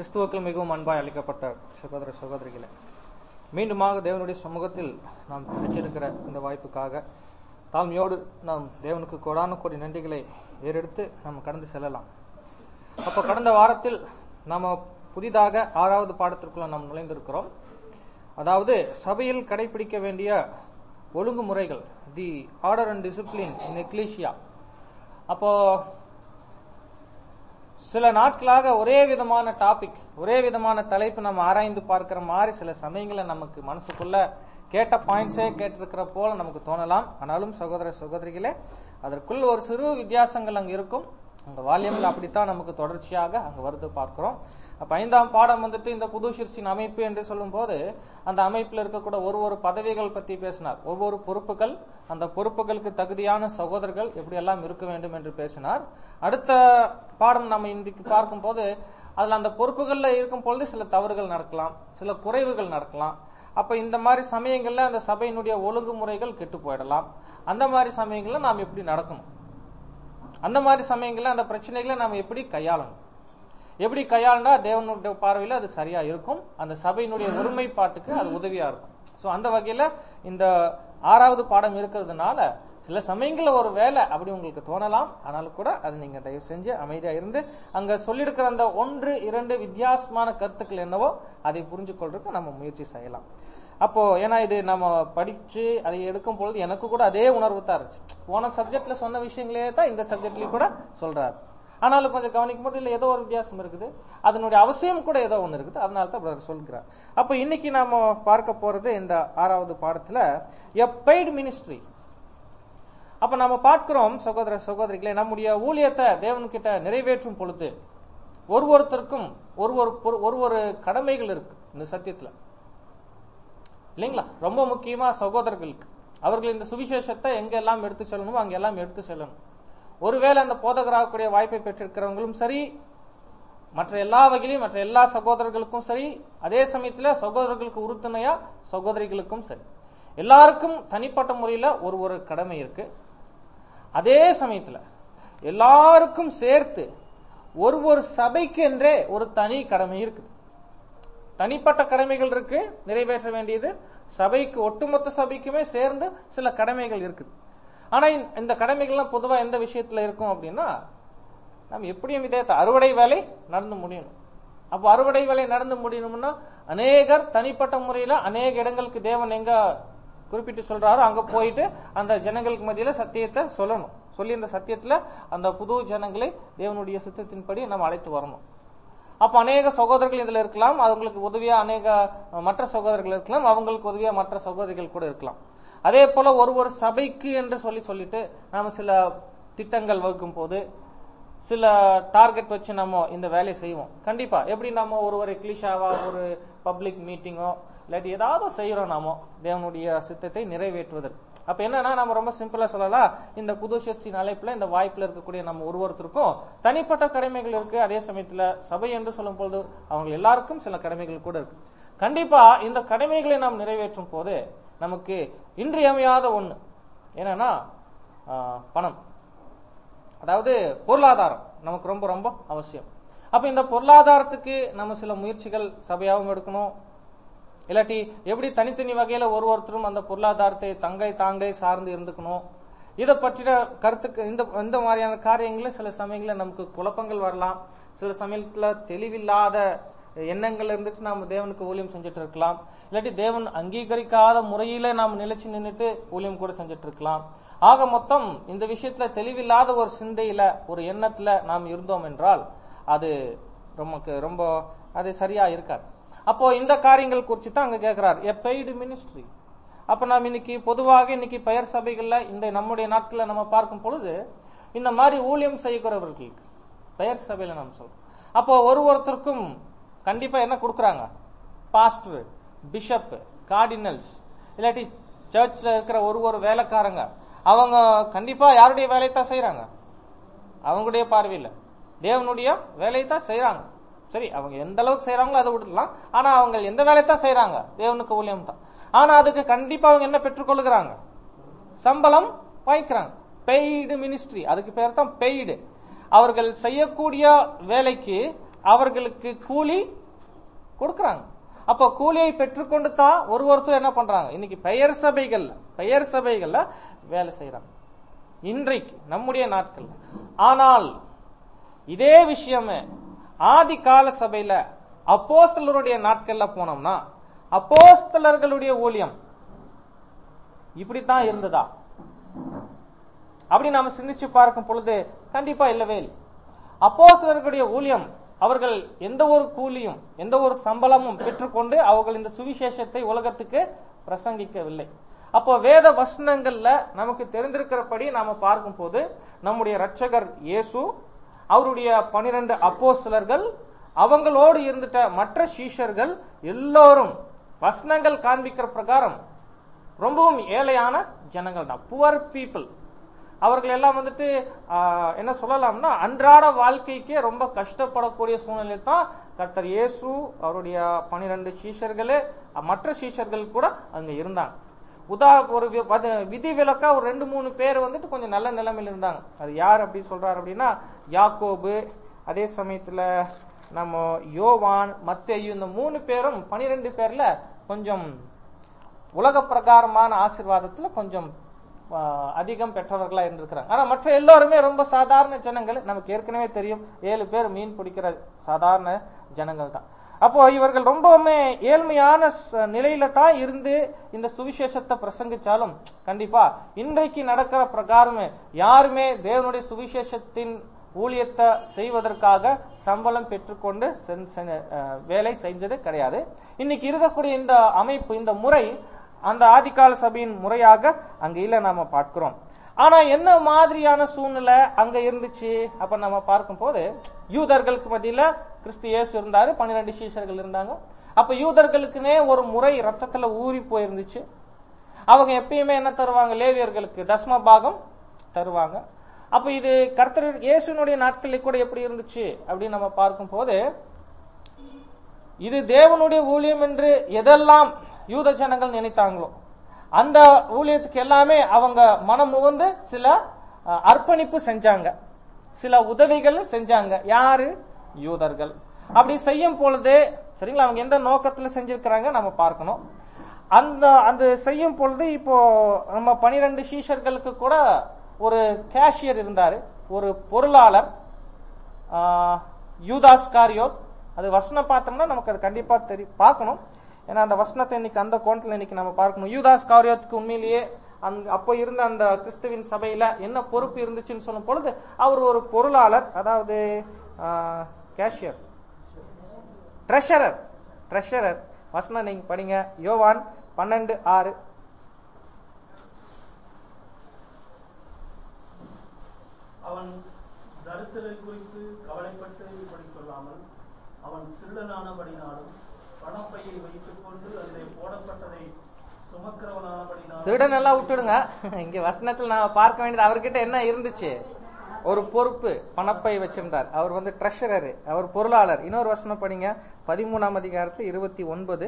கிறிஸ்துவுக்கள் மிகவும் அன்பாய் அளிக்கப்பட்ட சகோதர சகோதரிகளே மீண்டுமாக தேவனுடைய சமூகத்தில் நாம் கிடைச்சிருக்கிற இந்த வாய்ப்புக்காக தாழ்மையோடு நாம் தேவனுக்கு கோடான கோடி நன்றிகளை ஏறெடுத்து நாம் கடந்து செல்லலாம் அப்போ கடந்த வாரத்தில் நாம புதிதாக ஆறாவது பாடத்திற்குள்ள நாம் நுழைந்திருக்கிறோம் அதாவது சபையில் கடைபிடிக்க வேண்டிய ஒழுங்குமுறைகள் the order and discipline in ecclesia அப்போ சில நாட்களாக ஒரே விதமான டாபிக் ஒரே விதமான தலைப்பு நம்ம ஆராய்ந்து பார்க்கிற மாதிரி சில சமயங்களில் நமக்கு மனசுக்குள்ள கேட்ட பாயிண்ட்ஸே கேட்டிருக்கிற போல நமக்கு தோணலாம் ஆனாலும் சகோதர சகோதரிகளே அதற்குள் ஒரு சிறு வித்தியாசங்கள் அங்க இருக்கும் அங்க வால்யம்ல அப்படித்தான் நமக்கு தொடர்ச்சியாக அங்க வருது பார்க்கிறோம் அப்ப ஐந்தாம் பாடம் வந்துட்டு இந்த புது சிருஷ்டின் அமைப்பு என்று சொல்லும் போது அந்த அமைப்பில் இருக்கக்கூட ஒரு ஒரு பதவிகள் பத்தி பேசினார் ஒவ்வொரு பொறுப்புகள் அந்த பொறுப்புகளுக்கு தகுதியான சகோதரர்கள் எப்படி எல்லாம் இருக்க வேண்டும் என்று பேசினார் அடுத்த பாடம் நம்ம இன்றைக்கு பார்க்கும் போது அதுல அந்த பொறுப்புகள்ல இருக்கும் பொழுது சில தவறுகள் நடக்கலாம் சில குறைவுகள் நடக்கலாம் அப்ப இந்த மாதிரி சமயங்கள்ல அந்த சபையினுடைய ஒழுங்குமுறைகள் கெட்டு போயிடலாம் அந்த மாதிரி சமயங்கள்ல நாம் எப்படி நடக்கணும் அந்த மாதிரி சமயங்கள்ல அந்த பிரச்சனைகளை நாம் எப்படி கையாளணும் எப்படி கையாளுனா தேவனுடைய பார்வையில அது சரியா இருக்கும் அந்த சபையினுடைய ஒருமைப்பாட்டுக்கு அது உதவியா இருக்கும் சோ அந்த வகையில இந்த ஆறாவது பாடம் இருக்கிறதுனால சில சமயங்கள்ல ஒரு வேலை அப்படி உங்களுக்கு தோணலாம் ஆனாலும் கூட அது நீங்க தயவு செஞ்சு அமைதியா இருந்து அங்க சொல்லியிருக்கிற அந்த ஒன்று இரண்டு வித்தியாசமான கருத்துக்கள் என்னவோ அதை புரிஞ்சு கொள்றதுக்கு நம்ம முயற்சி செய்யலாம் அப்போ ஏன்னா இது நம்ம படிச்சு அதை எடுக்கும் பொழுது எனக்கு கூட அதே உணர்வு தான் இருந்துச்சு போன சப்ஜெக்ட்ல சொன்ன விஷயங்களே தான் இந்த சப்ஜெக்ட்லயும் கூட சொல்றாரு ஆனாலும் கொஞ்சம் கவனிக்கும் போது இல்ல ஏதோ ஒரு வித்தியாசம் இருக்குது அதனுடைய அவசியம் கூட ஏதோ ஒண்ணு இருக்குது அதனால தான் பிரதர் சொல்கிறார் அப்ப இன்னைக்கு நாம பார்க்க போறது இந்த ஆறாவது பாடத்துல எ பெய்டு மினிஸ்ட்ரி அப்ப நம்ம பார்க்கிறோம் சகோதர சகோதரிகளே நம்முடைய ஊழியத்தை தேவன்கிட்ட நிறைவேற்றும் பொழுது ஒரு ஒருத்தருக்கும் ஒரு ஒரு ஒரு ஒரு கடமைகள் இருக்கு இந்த சத்தியத்துல இல்லைங்களா ரொம்ப முக்கியமா சகோதரர்களுக்கு அவர்கள் இந்த சுவிசேஷத்தை எங்க எல்லாம் எடுத்து செல்லணுமோ அங்க எல்லாம் எடுத்து செல்லணும் ஒருவேளை அந்த போதகராகக்கூடிய வாய்ப்பை பெற்றிருக்கிறவங்களும் சரி மற்ற எல்லா வகையிலும் மற்ற எல்லா சகோதரர்களுக்கும் சரி அதே சமயத்துல சகோதரர்களுக்கு உறுதுணையா சகோதரிகளுக்கும் சரி எல்லாருக்கும் தனிப்பட்ட முறையில ஒரு ஒரு கடமை இருக்கு அதே சமயத்துல எல்லாருக்கும் சேர்த்து ஒரு ஒரு சபைக்கு என்றே ஒரு தனி கடமை இருக்குது தனிப்பட்ட கடமைகள் இருக்கு நிறைவேற்ற வேண்டியது சபைக்கு ஒட்டுமொத்த சபைக்குமே சேர்ந்து சில கடமைகள் இருக்குது ஆனா இந்த கடமைகள்லாம் பொதுவா எந்த விஷயத்துல இருக்கும் அப்படின்னா நம்ம எப்படியும் இதே அறுவடை வேலை நடந்து முடியணும் அப்போ அறுவடை வேலை நடந்து முடியணும்னா அநேகர் தனிப்பட்ட முறையில அநேக இடங்களுக்கு தேவன் எங்க குறிப்பிட்டு சொல்றாரோ அங்க போயிட்டு அந்த ஜனங்களுக்கு மத்தியில சத்தியத்தை சொல்லணும் சொல்லி அந்த சத்தியத்துல அந்த புது ஜனங்களை தேவனுடைய சித்தத்தின்படி நம்ம அழைத்து வரணும் அப்ப அநேக சகோதரர்கள் இதுல இருக்கலாம் அவங்களுக்கு உதவியா அநேக மற்ற சகோதரர்கள் இருக்கலாம் அவங்களுக்கு உதவியா மற்ற சகோதரிகள் கூட இருக்கலாம் அதே போல ஒரு ஒரு சபைக்கு என்று சொல்லி சொல்லிட்டு நாம சில திட்டங்கள் வகுக்கும் போது சில டார்கெட் வச்சு நம்ம இந்த வேலையை செய்வோம் கண்டிப்பா எப்படி நம்ம ஒரு ஒரு கிளிஷாவா ஒரு பப்ளிக் மீட்டிங்கோ இல்லாட்டி ஏதாவது செய்யறோம் நாமோ தேவனுடைய சித்தத்தை நிறைவேற்றுவதற்கு அப்ப என்னன்னா நம்ம ரொம்ப சிம்பிளா சொல்லலாம் இந்த புது சஷ்டின் அழைப்புல இந்த வாய்ப்புல இருக்கக்கூடிய நம்ம ஒருவருத்தருக்கும் தனிப்பட்ட கடமைகள் இருக்கு அதே சமயத்துல சபை என்று சொல்லும் பொழுது அவங்க எல்லாருக்கும் சில கடமைகள் கூட இருக்கு கண்டிப்பா இந்த கடமைகளை நாம் நிறைவேற்றும் போது நமக்கு இன்றியமையாத ஒண்ணு என்னன்னா பணம் அதாவது பொருளாதாரம் நமக்கு ரொம்ப ரொம்ப அவசியம் அப்ப இந்த பொருளாதாரத்துக்கு நம்ம சில முயற்சிகள் சபையாகவும் எடுக்கணும் இல்லாட்டி எப்படி தனித்தனி வகையில ஒரு ஒருத்தரும் அந்த பொருளாதாரத்தை தங்கை தாங்கை சார்ந்து இருந்துக்கணும் இதை பற்றின கருத்துக்கு இந்த இந்த மாதிரியான காரியங்களில் சில சமயங்களில் நமக்கு குழப்பங்கள் வரலாம் சில சமயத்துல தெளிவில்லாத எண்ணங்கள் இருந்துட்டு நாம தேவனுக்கு ஊழியம் செஞ்சுட்டு இருக்கலாம் இல்லாட்டி தேவன் அங்கீகரிக்காத முறையில நாம் நிலைச்சு நின்றுட்டு ஊழியம் கூட செஞ்சுட்டு இருக்கலாம் ஆக மொத்தம் இந்த விஷயத்துல தெளிவில்லாத ஒரு சிந்தையில ஒரு எண்ணத்துல நாம் இருந்தோம் என்றால் அது நமக்கு ரொம்ப அது சரியா இருக்காது அப்போ இந்த காரியங்கள் குறித்து தான் அங்க கேட்கிறார் எ பெய்டு மினிஸ்ட்ரி அப்ப நாம் இன்னைக்கு பொதுவாக இன்னைக்கு பெயர் சபைகள்ல இந்த நம்முடைய நாட்கள்ல நம்ம பார்க்கும் பொழுது இந்த மாதிரி ஊழியம் செய்கிறவர்களுக்கு பெயர் சபையில நாம் சொல்றோம் அப்போ ஒரு ஒருத்தருக்கும் கண்டிப்பா என்ன கொடுக்குறாங்க பாஸ்டர் பிஷப் கார்டினல்ஸ் இல்லாட்டி சர்ச்ல இருக்கிற ஒரு ஒரு வேலைக்காரங்க அவங்க கண்டிப்பா யாருடைய வேலையை தான் செய்யறாங்க அவங்களுடைய பார்வையில் தேவனுடைய வேலையை தான் செய்யறாங்க சரி அவங்க எந்த அளவுக்கு செய்யறாங்களோ அதை விட்டுலாம் ஆனா அவங்க எந்த வேலையை தான் செய்யறாங்க தேவனுக்கு ஊழியம் தான் ஆனா அதுக்கு கண்டிப்பா அவங்க என்ன பெற்றுக்கொள்ளுகிறாங்க சம்பளம் வாங்கிக்கிறாங்க பெய்டு மினிஸ்ட்ரி அதுக்கு பேர் தான் பெய்டு அவர்கள் செய்யக்கூடிய வேலைக்கு அவர்களுக்கு கூலி கொடுக்கறாங்க அப்ப கூலியை பெற்றுக்கொண்டு தான் ஒரு ஒருத்தர் என்ன பண்றாங்க இன்னைக்கு பெயர் சபைகள்ல பெயர் சபைகள்ல வேலை செய்யறாங்க இன்றைக்கு நம்முடைய நாட்கள்ல ஆனால் இதே விஷயமே ஆதி கால சபையில அப்போஸ்தலருடைய நாட்கள்ல போனோம்னா அப்போஸ்தலர்களுடைய ஊழியம் இப்படித்தான் இருந்ததா அப்படி நாம சிந்திச்சு பார்க்கும் பொழுது கண்டிப்பா இல்லவே இல்லை அப்போஸ்தலர்களுடைய ஊழியம் அவர்கள் எந்த ஒரு கூலியும் எந்த ஒரு சம்பளமும் பெற்றுக்கொண்டு அவர்கள் இந்த சுவிசேஷத்தை உலகத்துக்கு பிரசங்கிக்கவில்லை அப்போ வேத வசனங்கள்ல நமக்கு தெரிந்திருக்கிறபடி நாம பார்க்கும் போது நம்முடைய ரட்சகர் இயேசு அவருடைய பனிரெண்டு அப்போஸ்தலர்கள் அவங்களோடு இருந்துட்ட மற்ற சீஷர்கள் எல்லோரும் வசனங்கள் காண்பிக்கிற பிரகாரம் ரொம்பவும் ஏழையான ஜனங்கள் தான் புவர் பீப்புள் அவர்கள் எல்லாம் வந்துட்டு ஆஹ், என்ன சொல்லலாம்னா அன்றாட வாழ்க்கைக்கே ரொம்ப கஷ்டப்படக்கூடிய சூழ்நிலை தான் கர்த்தர் இயேசு அவருடைய பனிரெண்டு சீஷர்களே மற்ற சீஷர்கள் கூட அங்க இருந்தாங்க உதா ஒரு வி- வத- விதி விலக்கா ஒரு ரெண்டு மூணு பேர் வந்துட்டு கொஞ்சம் நல்ல நிலைமையில இருந்தாங்க அது யார் அப்படி சொல்றாரு அப்படின்னா யாக்கோபு அதே சமயத்துல நம்ம யோவான் மத்தேயு இந்த மூணு பேரும் பனிரெண்டு பேர்ல கொஞ்சம் உலக பிரகாரமான ஆசீர்வாதத்துல கொஞ்சம் ஆ, அதிகம் பெற்றவர்களா இருந்திருக்கிறாங்க ஆனா மற்ற எல்லாருமே ரொம்ப சாதாரண ஜனங்கள் நமக்கு ஏற்கனவே தெரியும் ஏழு பேர் மீன் பிடிக்கிற சாதாரண ஜனங்கள் தான் அப்போ இவர்கள் ரொம்பவுமே ஏழ்மையான ச- நிலையில தான் இருந்து இந்த சுவிசேஷத்தை பிரசங்கிச்சாலும் கண்டிப்பா இன்றைக்கு நடக்கிற பிரகாரமே யாருமே தேவனுடைய சுவிசேஷத்தின் ஊழியத்தை செய்வதற்காக சம்பளம் பெற்றுக்கொண்டு சென்- சென்- அஹ், வேலை செஞ்சது கிடையாது இன்னைக்கு இருக்கக்கூடிய இந்த அமைப்பு இந்த முறை அந்த ஆதிகால சபையின் முறையாக அங்க இல்ல நாம பார்க்கிறோம் ஆனா என்ன மாதிரியான சூழ்நிலை அங்க இருந்துச்சு அப்ப நம்ம பார்க்கும் போது யூதர்களுக்கு மத்தியில கிறிஸ்து இயேசு இருந்தாரு பன்னிரண்டு சீஷர்கள் இருந்தாங்க அப்ப யூதர்களுக்குனே ஒரு முறை ரத்தத்துல ஊறி போயிருந்துச்சு அவங்க எப்பயுமே என்ன தருவாங்க லேவியர்களுக்கு தஸ்ம பாகம் தருவாங்க அப்ப இது கர்த்தர் இயேசுனுடைய நாட்களில் கூட எப்படி இருந்துச்சு அப்படின்னு நம்ம பார்க்கும் போது இது தேவனுடைய ஊழியம் என்று எதெல்லாம் யூத ஜனங்கள் நினைத்தாங்களோ அந்த ஊழியத்துக்கு எல்லாமே அவங்க மனம் உவந்து சில அஹ், அர்ப்பணிப்பு செஞ்சாங்க சில உதவிகள் செஞ்சாங்க யாரு யூதர்கள் அப்படி செய்யும் பொழுது சரிங்களா அவங்க எந்த நோக்கத்துல செஞ்சிருக்கிறாங்க நம்ம பார்க்கணும் அந்த அந்த செய்யும் பொழுது இப்போ நம்ம பனிரெண்டு சீஷர்களுக்கு கூட ஒரு கேஷியர் இருந்தாரு ஒரு பொருளாளர் ஆஹ், யூதாஸ் காரியோத் அது வசனம் பார்த்தோம்னா நமக்கு அது கண்டிப்பா தெரி பார்க்கணும் ஏன்னா அந்த வசனத்தை இன்னைக்கு அந்த கோணத்துல இன்னைக்கு நம்ம பார்க்கணும் யூதாஸ் காரியோத்துக்கு உண்மையிலேயே அங்க அப்போ இருந்த அந்த கிறிஸ்துவின் சபையில என்ன பொறுப்பு இருந்துச்சுன்னு சொல்லும் பொழுது அவர் ஒரு பொருளாளர் அதாவது கேஷியர் ட்ரெஷரர் ட்ரெஷரர் வசனம் நீங்க படிங்க யோவான் பன்னெண்டு ஆறு அவன் தரித்திரை குறித்து கவலைப்பட்டு இப்படி சொல்லாமல் அவன் திருடனானபடினாலும் பணப்பையை வைத்துக் கொண்டு அதிலே போடப்பட்டதை சுமக்கிறவனானபடினாலும் திருடன் எல்லாம் விட்டுடுங்க இங்க வசனத்துல நான் பார்க்க வேண்டியது அவர்கிட்ட என்ன இருந்துச்சு ஒரு பொறுப்பு பணப்பை வச்சிருந்தார் அவர் வந்து ட்ரெஷரர் அவர் பொருளாளர் இன்னொரு வசனம் படிங்க பதிமூணாம் அதிகாரத்துல இருபத்தி ஒன்பது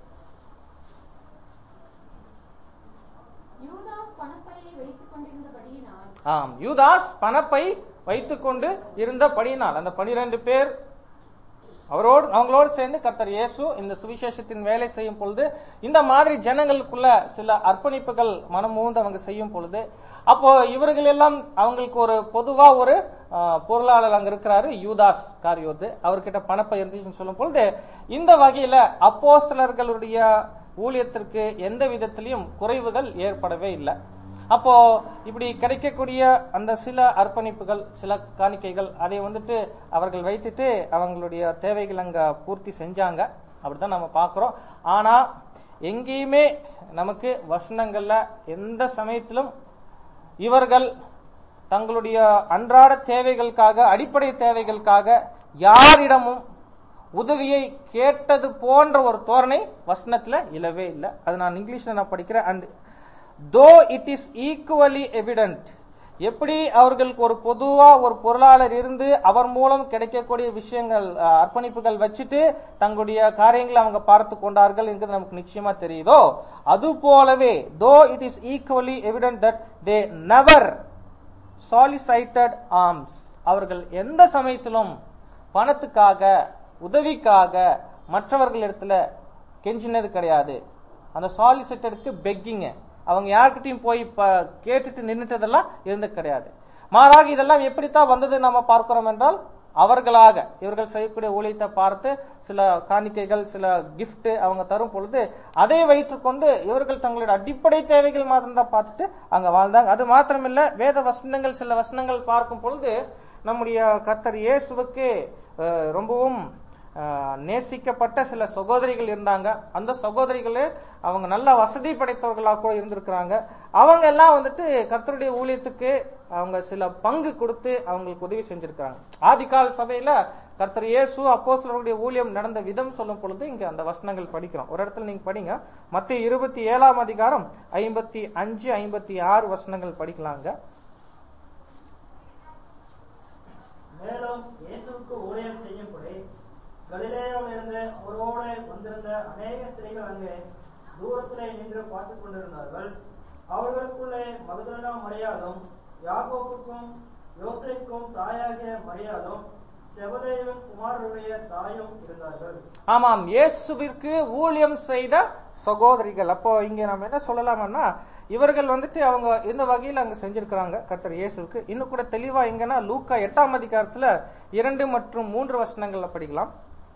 யூதாஸ் பணப்பையை வைத்துக் கொண்டிருந்தபடியினால் ஆம் யூதாஸ் பணப்பை வைத்துக்கொண்டு இருந்தபடியினால் அந்த பனிரெண்டு பேர் அவரோடு அவங்களோடு சேர்ந்து கர்த்தர் இயேசு இந்த சுவிசேஷத்தின் வேலை செய்யும் பொழுது இந்த மாதிரி ஜனங்களுக்குள்ள சில அர்ப்பணிப்புகள் மனம் மூந்து அவங்க செய்யும் பொழுது அப்போ இவர்கள் எல்லாம் அவங்களுக்கு ஒரு பொதுவா ஒரு ஆ, பொருளாளர் அங்க இருக்கிறாரு யூதாஸ் காரியோத்து அவர்கிட்ட பணப்பை இருந்துச்சுன்னு சொல்லும் பொழுது இந்த வகையில அப்போஸ்தலர்களுடைய ஊழியத்திற்கு எந்த விதத்திலையும் குறைவுகள் ஏற்படவே இல்லை அப்போ இப்படி கிடைக்கக்கூடிய அந்த சில அர்ப்பணிப்புகள் சில காணிக்கைகள் அதை வந்துட்டு அவர்கள் வைத்துட்டு அவங்களுடைய தேவைகள் அங்க பூர்த்தி செஞ்சாங்க அப்படிதான் நம்ம பார்க்கிறோம் ஆனா எங்கேயுமே நமக்கு வசனங்கள்ல எந்த சமயத்திலும் இவர்கள் தங்களுடைய அன்றாட தேவைகளுக்காக அடிப்படை தேவைகளுக்காக யாரிடமும் உதவியை கேட்டது போன்ற ஒரு தோரணை வசனத்துல இல்லவே இல்லை அது நான் இங்கிலீஷ்ல நான் படிக்கிறேன் அண்ட் தோ இட் இஸ் ஈக்குவலி எவிடன்ட் எப்படி அவர்களுக்கு ஒரு பொதுவா ஒரு பொருளாளர் இருந்து அவர் மூலம் கிடைக்கக்கூடிய விஷயங்கள் அஹ், அர்ப்பணிப்புகள் வச்சுட்டு தங்களுடைய காரியங்களை அவங்க பார்த்து கொண்டார்கள் என்கிறது நமக்கு நிச்சயமா தெரியுதோ அது போலவே though it is equally evident that they never solicited alms அவர்கள் எந்த சமயத்திலும் பணத்துக்காக உதவிக்காக மற்றவர்களிடத்துல கெஞ்சினது கிடையாது அந்த சாலிசிட்டருக்கு பெக்கிங்க அவங்க யார்கிட்டயும் போய் ப- கேட்டுட்டு நின்னுட்டதெல்லாம் இருந்தது கிடையாது மாறாக இதெல்லாம் எப்படித்தான் வந்தது நம்ம பார்க்கிறோம் என்றால் அவர்களாக இவர்கள் செய்யக்கூடிய ஊழியத்தை பார்த்து சில காணிக்கைகள் சில gift அவங்க தரும் பொழுது அதை வைத்துக்கொண்டு இவர்கள் தங்களுடைய அடிப்படை தேவைகள் மாத்திரம் தான் பார்த்துட்டு அங்க வாழ்ந்தாங்க அது மாத்திரமில்ல வேத வசனங்கள் சில வசனங்கள் பார்க்கும் பொழுது நம்முடைய கர்த்தர் இயேசுவுக்கு அஹ், ரொம்பவும் அஹ், நேசிக்கப்பட்ட சில சகோதரிகள் இருந்தாங்க அந்த சகோதரிகளே அவங்க நல்ல வசதி படைத்தவர்களாக கூட இருந்திருக்கிறாங்க அவங்க எல்லாம் வந்துட்டு கர்த்தருடைய ஊழியத்துக்கு அவங்க சில பங்கு கொடுத்து அவங்களுக்கு உதவி செஞ்சிருக்கிறாங்க ஆதிகால சபையில கர்த்தர் இயேசு அப்போஸ்தலருடைய ஊழியம் நடந்த விதம் சொல்லும் பொழுது இங்க அந்த வசனங்கள் படிக்கிறோம் ஒரு இடத்துல நீங்க படிங்க மத்திய இருபத்தி ஏழாம் அதிகாரம் ஐம்பத்தி அஞ்சு ஐம்பத்தி ஆறு வசனங்கள் படிக்கலாங்க மேலும் இயேசுவுக்கு ஊழியம் செய்யும்படி கலிலேயாவிலிருந்து அவரோடு வந்திருந்த அநேக ஸ்திரீகள் அங்கே தூரத்திலே நின்று பார்த்துக் கொண்டிருந்தார்கள் அவர்களுக்குள்ளே மகதலனா மரியாதும் யாக்கோப்புக்கும் யோசேப்புக்கும் தாயாகிய மரியாதும் செவதேவின் குமாரருடைய தாயும் இருந்தார்கள் ஆமாம் இயேசுவிற்கு ஊழியம் செய்த சகோதரிகள் அப்போ இங்க நம்ம என்ன சொல்லலாம்னா இவர்கள் வந்துட்டு அவங்க இந்த வகையில் அங்க செஞ்சிருக்கிறாங்க கர்த்தர் இயேசுவுக்கு இன்னும் கூட தெளிவா எங்கன்னா லூக்கா எட்டாம் அதிகாரத்துல இரண்டு மற்றும் மூன்று வசனங்கள்ல படிக்கலாம்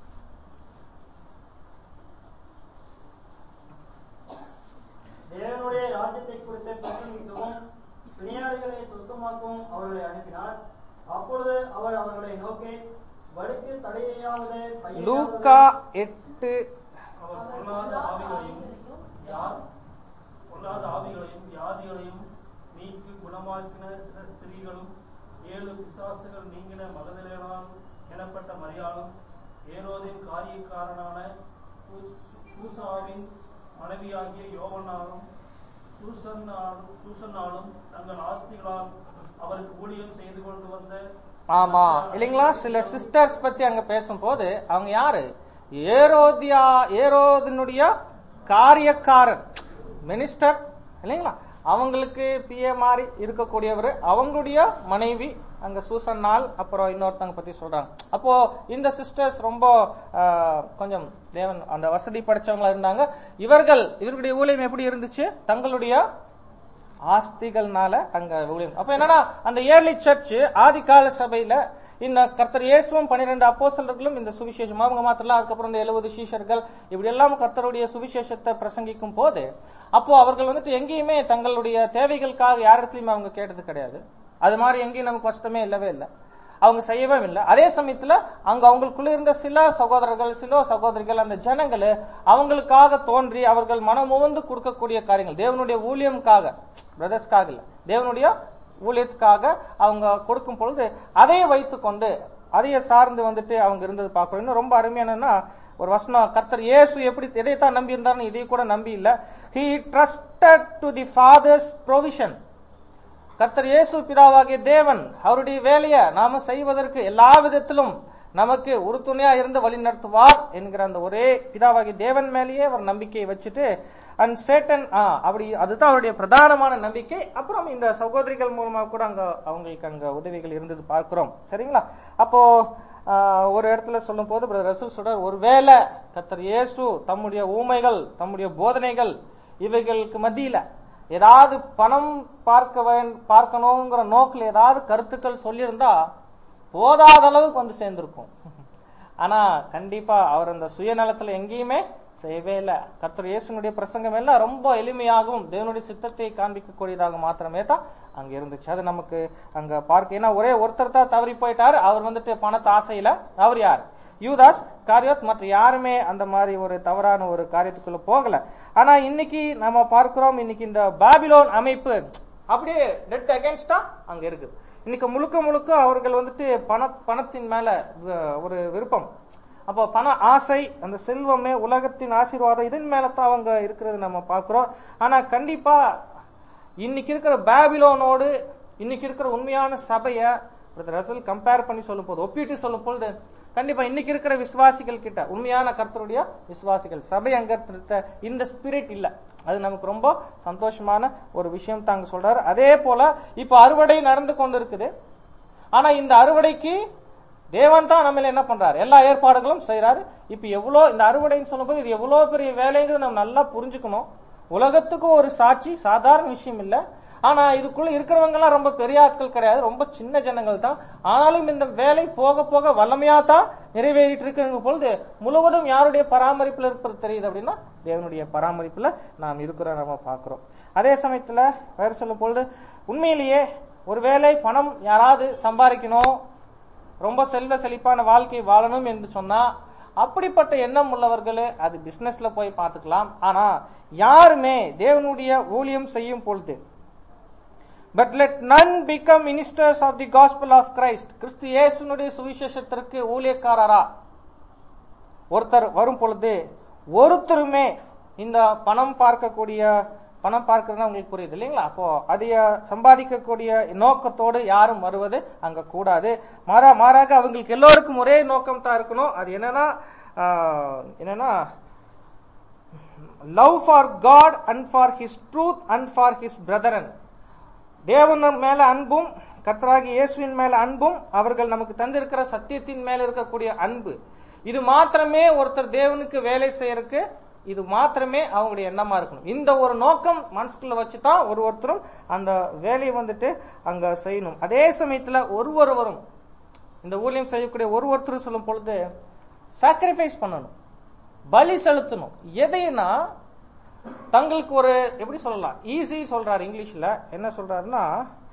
தேவனுடைய ராஜ்யத்தை குறித்து பிரசங்கிக்கவும் பிணியாளிகளை சுத்தமாக்கவும் அவர்களை அனுப்பினார் அப்பொழுது அவர் அவர்களை நோக்கி வழிக்கு தடையாவது லூக்கா எட்டு அவர் பொல்லாத ஆவிகளையும் யார் பொல்லாத ஆவிகளையும் வியாதிகளையும் நீக்கி குணமாக்கின சில ஸ்திரீகளும் ஏழு பிசாசுகள் நீங்கின மகதலேனால் எனப்பட்ட மரியாளும் ஏரோதின் காரியக்காரனான கூ- கூசாவின் மனைவியாகிய யோவனாலும் சூசன்னாலும் சூசன்னாலும் தங்கள் ஆஸ்திகளால் அவருக்கு ஊழியம் செய்து கொண்டு வந்த ஆமா இல்லைங்களா சில சிஸ்டர்ஸ் பத்தி அங்க பேசும்போது அவங்க யாரு ஏரோதியா ஏரோதினுடைய காரியக்காரர் மினிஸ்டர் இல்லைங்களா அவங்களுக்கு பிஏ மாதிரி இருக்கக்கூடியவர் அவங்களுடைய மனைவி அங்க சூசன்னாள் அப்புறம் இன்னொருத்தவங்க பத்தி சொல்றாங்க அப்போ இந்த சிஸ்டர்ஸ் ரொம்ப ஆஹ், கொஞ்சம் தேவன் அந்த வசதி படைச்சவங்களா இருந்தாங்க இவர்கள் இவர்களுடைய ஊழியம் எப்படி இருந்துச்சு தங்களுடைய ஆஸ்திகள்னால அங்க ஊழியம் அப்ப என்னன்னா அந்த ஏர்லி சர்ச் ஆதிகால சபையில இந்த கர்த்தர் இயேசுவும் பன்னிரெண்டு அப்போஸ்தலர்களும் இந்த சுவிசேஷம் அவங்க மாத்திரம் அதுக்கப்புறம் இந்த எழுபது சீஷர்கள் இப்படி எல்லாம் கர்த்தருடைய சுவிசேஷத்தை பிரசங்கிக்கும் போது அப்போ அவர்கள் வந்துட்டு எங்கேயுமே தங்களுடைய தேவைகளுக்காக யார் இடத்துலயுமே அவங்க கேட்டது கிடையாது அது மாதிரி எங்கேயும் நமக்கு கஷ்டமே இல்லவே இல்லை அவங்க செய்யவே இல்லை அதே சமயத்துல அங்க அவங்களுக்குள்ள இருந்த சில சகோதரர்கள் சில சகோதரிகள் அந்த ஜனங்கள் அவங்களுக்காக தோன்றி அவர்கள் மனமுவந்து கொடுக்கக்கூடிய காரியங்கள் தேவனுடைய ஊழியம்காக பிரதர்ஸ்க்காக இல்ல தேவனுடைய ஊழியத்துக்காக அவங்க கொடுக்கும் பொழுது அதை வைத்துக்கொண்டு அதையே சார்ந்து வந்துட்டு அவங்க இருந்தது பார்க்கணும் இன்னும் ரொம்ப அருமையானன்னா ஒரு வசனம் கர்த்தர் இயேசு எப்படி எதைத்தான் நம்பி இருந்தாருன்னு இதை கூட நம்பி இல்ல he trusted to the father's provision கர்த்தர் இயேசு பிதாவாகிய தேவன் அவருடைய வேலையை நாம செய்வதற்கு எல்லா விதத்திலும் நமக்கு உறுதுணையா இருந்து வழி நடத்துவார் என்கிற அந்த ஒரே பிதாவாகிய தேவன் மேலேயே அவர் நம்பிக்கையை வச்சுட்டு அண்ட் சேட்டன் அப்படி அதுதான் அவருடைய பிரதானமான நம்பிக்கை அப்புறம் இந்த சகோதரிகள் மூலமா கூட அங்க அவங்களுக்கு அங்க உதவிகள் இருந்தது பார்க்கிறோம் சரிங்களா அப்போ ஆ, ஒரு இடத்துல சொல்லும் போது பிரதர் ரசூல் சொல்றார் ஒருவேளை கர்த்தர் இயேசு தம்முடைய ஊமைகள் தம்முடைய போதனைகள் இவைகளுக்கு மத்தியில ஏதாவது பணம் பார்க்க வேண்- பார்க்கணுங்கிற நோக்கில் ஏதாவது கருத்துக்கள் சொல்லியிருந்தா போதாத அளவுக்கு வந்து சேர்ந்திருக்கும் ஆனா கண்டிப்பா அவர் அந்த சுயநலத்துல எங்கேயுமே செய்யவே இல்லை கர்த்தர் இயேசுனுடைய பிரசங்கம் எல்லாம் ரொம்ப எளிமையாகவும் தேவனுடைய சித்தத்தை காண்பிக்கக்கூடியதாக மாத்திரமே தான் அங்க இருந்துச்சு அது நமக்கு அங்க பார்க்க ஏன்னா ஒரே ஒருத்தர் தான் தவறி போயிட்டாரு அவர் வந்துட்டு பணத்தை ஆசையில அவர் யார் யூதாஸ் காரியோத் மற்ற யாருமே அந்த மாதிரி ஒரு தவறான ஒரு காரியத்துக்குள்ள போகல ஆனா இன்னைக்கு நம்ம பார்க்கிறோம் இன்னைக்கு இந்த பாபிலோன் அமைப்பு அப்படியே டெட் அகேன்ஸ்டா அங்க இருக்குது இன்னைக்கு முழுக்க முழுக்க அவர்கள் வந்துட்டு பண பணத்தின் மேல வ- ஒரு விருப்பம் அப்போ பண ஆசை அந்த செல்வமே உலகத்தின் ஆசீர்வாதம் இதன் மேல தான் அவங்க இருக்கிறது நம்ம பார்க்கிறோம் ஆனா கண்டிப்பா இன்னைக்கு இருக்கிற பாபிலோனோடு இன்னைக்கு இருக்கிற உண்மையான சபைய ரசல் கம்பேர் பண்ணி சொல்லும் போது ஒப்பிட்டு சொல்லும் பொழுது கண்டிப்பா இன்னைக்கு இருக்கிற விசுவாசிகள் கிட்ட உண்மையான கர்த்தருடைய விசுவாசிகள் சபை அங்க இருக்க இந்த ஸ்பிரிட் இல்ல அது நமக்கு ரொம்ப சந்தோஷமான ஒரு விஷயம் தாங்க சொல்றாரு அதே போல இப்ப அறுவடை நடந்து கொண்டு இருக்குது ஆனா இந்த அறுவடைக்கு தேவன் தான் நம்ம என்ன பண்றாரு எல்லா ஏற்பாடுகளும் செய்யறாரு இப்ப எவ்வளவு இந்த அறுவடைன்னு சொல்லும்போது இது எவ்வளவு பெரிய வேலைங்கிறது நம்ம நல்லா புரிஞ்சுக்கணும் உலகத்துக்கு ஒரு சாட்சி சாதாரண விஷயம் இல்ல ஆனா இதுக்குள்ள இருக்கிறவங்க எல்லாம் ரொம்ப பெரிய ஆட்கள் கிடையாது ரொம்ப சின்ன ஜனங்கள் தான் ஆனாலும் இந்த வேலை போக போக வல்லமையா தான் நிறைவேறிட்டு இருக்கிற பொழுது முழுவதும் யாருடைய பராமரிப்புல இருப்பது தெரியுது அப்படின்னா தேவனுடைய பராமரிப்புல நாம் இருக்கிறோம் நம்ம பார்க்கிறோம் அதே சமயத்துல வேற சொல்லும் பொழுது உண்மையிலேயே ஒருவேளை பணம் யாராவது சம்பாதிக்கணும் ரொம்ப செல்வ செழிப்பான வாழ்க்கை வாழணும் என்று சொன்னா அப்படிப்பட்ட எண்ணம் உள்ளவர்கள் அது பிசினஸ்ல போய் பார்த்துக்கலாம் ஆனா யாருமே தேவனுடைய ஊழியம் செய்யும் பொழுது but let none become ministers of the gospel of Christ கிறிஸ்து இயேசுனுடைய சுவிசேஷத்திற்கு ஊழியக்காரரா ஒருத்தர் வரும் பொழுது ஒருத்தருமே இந்த பணம் பார்க்கக்கூடிய பணம் பார்க்கறதுனா உங்களுக்கு புரியுது இல்லைங்களா அப்போ அதைய சம்பாதிக்கக்கூடிய நோக்கத்தோடு யாரும் வருவது அங்க கூடாது மாறா மாறாக அவங்களுக்கு எல்லோருக்கும் ஒரே நோக்கம் தான் இருக்கணும் அது என்னன்னா ஆஹ், என்னன்னா love for God and for his truth and for his brethren தேவன் மேல அன்பும் கர்த்தராகி இயேசுவின் மேல அன்பும் அவர்கள் நமக்கு தந்திருக்கிற சத்தியத்தின் மேல இருக்கக்கூடிய அன்பு இது மாத்திரமே ஒருத்தர் தேவனுக்கு வேலை செய்யறதுக்கு இது மாத்திரமே அவங்களுடைய எண்ணமா இருக்கணும் இந்த ஒரு நோக்கம் மனசுக்குள்ள வச்சுதான் ஒரு ஒருத்தரும் அந்த வேலையை வந்துட்டு அங்க செய்யணும் அதே சமயத்துல ஒரு ஒருவரும் இந்த ஊழியம் செய்யக்கூடிய ஒரு ஒருத்தரும் சொல்லும் பொழுது சாக்ரிஃபைஸ் பண்ணணும் பலி செலுத்தணும் எதைன்னா தங்களுக்கு ஒரு எப்படி சொல்லலாம் ஈஸி சொல்றாரு இங்கிலீஷ்ல என்ன சொல்றாருன்னா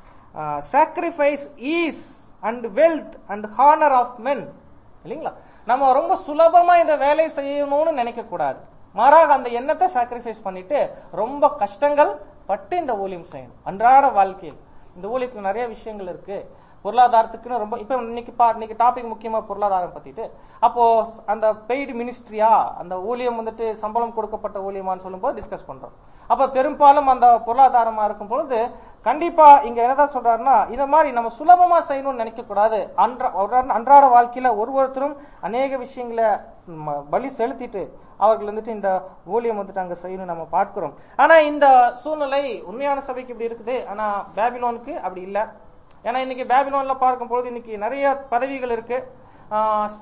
sacrifice ease and wealth and honour of men இல்லைங்களா நம்ம ரொம்ப சுலபமா இந்த வேலையை செய்யணும்னு நினைக்க கூடாது மாறாக அந்த எண்ணத்தை சாக்ரிஃபைஸ் பண்ணிட்டு ரொம்ப கஷ்டங்கள் பட்டு இந்த ஊழியம் செய்யணும் அன்றாட வாழ்க்கையில் இந்த ஊழியத்துல நிறைய விஷயங்கள் இருக்கு பொருளாதாரத்துக்குன்னு ரொம்ப இப்ப இன்னைக்கு பா இன்னைக்கு டாபிக் முக்கியமா பொருளாதாரம் பத்திட்டு அப்போ அந்த பெய்டு மினிஸ்ட்ரியா அந்த ஊழியம் வந்துட்டு சம்பளம் கொடுக்கப்பட்ட ஊழியமான்னு சொல்லும்போது டிஸ்கஸ் பண்றோம் அப்ப பெரும்பாலும் அந்த பொருளாதாரமா இருக்கும் பொழுது கண்டிப்பா இங்க என்னதான் சொல்றாருன்னா இந்த மாதிரி நம்ம சுலபமா செய்யணும்னு நினைக்க கூடாது அன்றா- ஒரு அன்றாட வாழ்க்கையில ஒரு ஒருத்தரும் அநேக விஷயங்களை ம- பலி செலுத்திட்டு அவர்கள் வந்துட்டு இந்த ஊழியம் வந்துட்டு அங்க செய்யணும் நம்ம பார்க்கிறோம் ஆனா இந்த சூழ்நிலை உண்மையான சபைக்கு இப்படி இருக்குது ஆனா பேபிலோனுக்கு அப்படி இல்ல ஏன்னா இன்னைக்கு பேபிலோன்ல பார்க்கும்பொழுது இன்னைக்கு நிறைய பதவிகள் இருக்கு ஆஹ்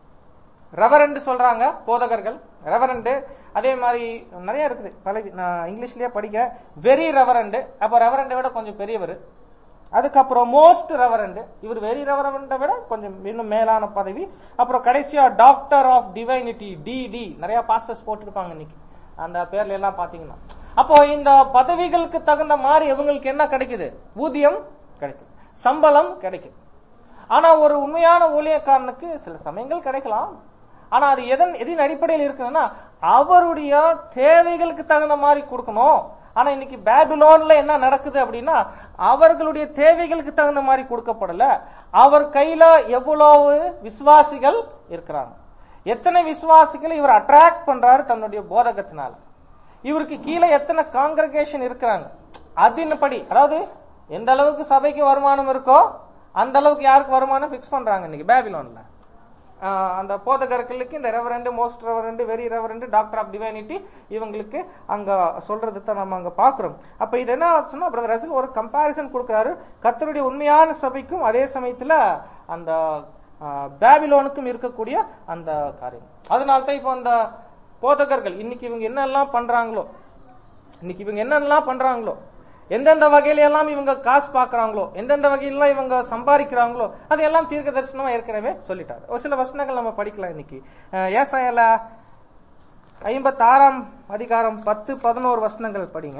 ரெவரண்ட் சொல்றாங்க போதகர்கள் ரெவரண்ட் அதே மாதிரி நிறைய இருக்குது பல நான் இங்கிலீஷ்லயே படிக்க வெரி ரெவரண்ட் அப்ப ரெவரண்டை விட கொஞ்சம் பெரியவர் அதுக்கப்புறம் மோஸ்ட் ரெவரண்ட் இவர் வெரி ரெவரண்டை விட கொஞ்சம் இன்னும் மேலான பதவி அப்புறம் கடைசியா டாக்டர் ஆஃப் டிவைனிட்டி டிடி நிறைய பாஸ்டர்ஸ் போட்டிருப்பாங்க இன்னைக்கு அந்த பேர்ல எல்லாம் பாத்தீங்கன்னா அப்போ இந்த பதவிகளுக்கு தகுந்த மாதிரி இவங்களுக்கு என்ன கிடைக்குது ஊதியம் கிடைக்குது சம்பளம் கிடைக்குது ஆனா ஒரு உண்மையான ஊழியக்காரனுக்கு சில சமயங்கள் கிடைக்கலாம் ஆனா அது எதன் எதின் அடிப்படையில் இருக்குதுன்னா அவருடைய தேவைகளுக்கு தகுந்த மாதிரி கொடுக்கணும் ஆனா இன்னைக்கு பேபிலோன்ல என்ன நடக்குது அப்படின்னா அவர்களுடைய தேவைகளுக்கு தகுந்த மாதிரி கொடுக்கப்படல அவர் கையில எவ்வளவு விசுவாசிகள் இருக்கிறாங்க எத்தனை விசுவாசிகளை இவர் அட்ராக்ட் பண்றாரு தன்னுடைய போதகத்தினால இவருக்கு கீழே எத்தனை காங்கிரகேஷன் இருக்கிறாங்க அதின்படி அதாவது எந்த அளவுக்கு சபைக்கு வருமானம் இருக்கோ அந்த அளவுக்கு யாருக்கு வருமானம் பிக்ஸ் பண்றாங்க இன்னைக்கு பேபிலோன்ல ஆஹ் அந்த போதகர்களுக்கு இந்த reverend most reverend very reverend doctor of divinity இவங்களுக்கு அங்க சொல்றது தான் நம்ம அங்க பாக்குறோம் அப்ப இது என்ன சொன்னா பிரதர் ரசல் ஒரு கம்பாரிசன் கொடுக்கிறாரு கர்த்தருடைய உண்மையான சபைக்கும் அதே சமயத்துல அந்த ஆஹ், பேபிலோனுக்கும் இருக்கக்கூடிய அந்த காரியம் அதனால தான் இப்போ அந்த போதகர்கள் இன்னைக்கு இவங்க என்னெல்லாம் பண்றாங்களோ இன்னைக்கு இவங்க என்னென்னலாம் பண்றாங்களோ எந்தெந்த வகையில எல்லாம் இவங்க காசு பாக்குறாங்களோ எந்தெந்த வகையில இவங்க சம்பாதிக்கிறாங்களோ அதெல்லாம் தீர்க்க தரிசனமா ஏற்கனவே சொல்லிட்டாரு ஒரு சில வசனங்கள் நம்ம படிக்கலாம் இன்னைக்கு அஹ், ஏசாயால ஐம்பத்தி ஆறாம் அதிகாரம் பத்து பதினோரு வசனங்கள் படிங்க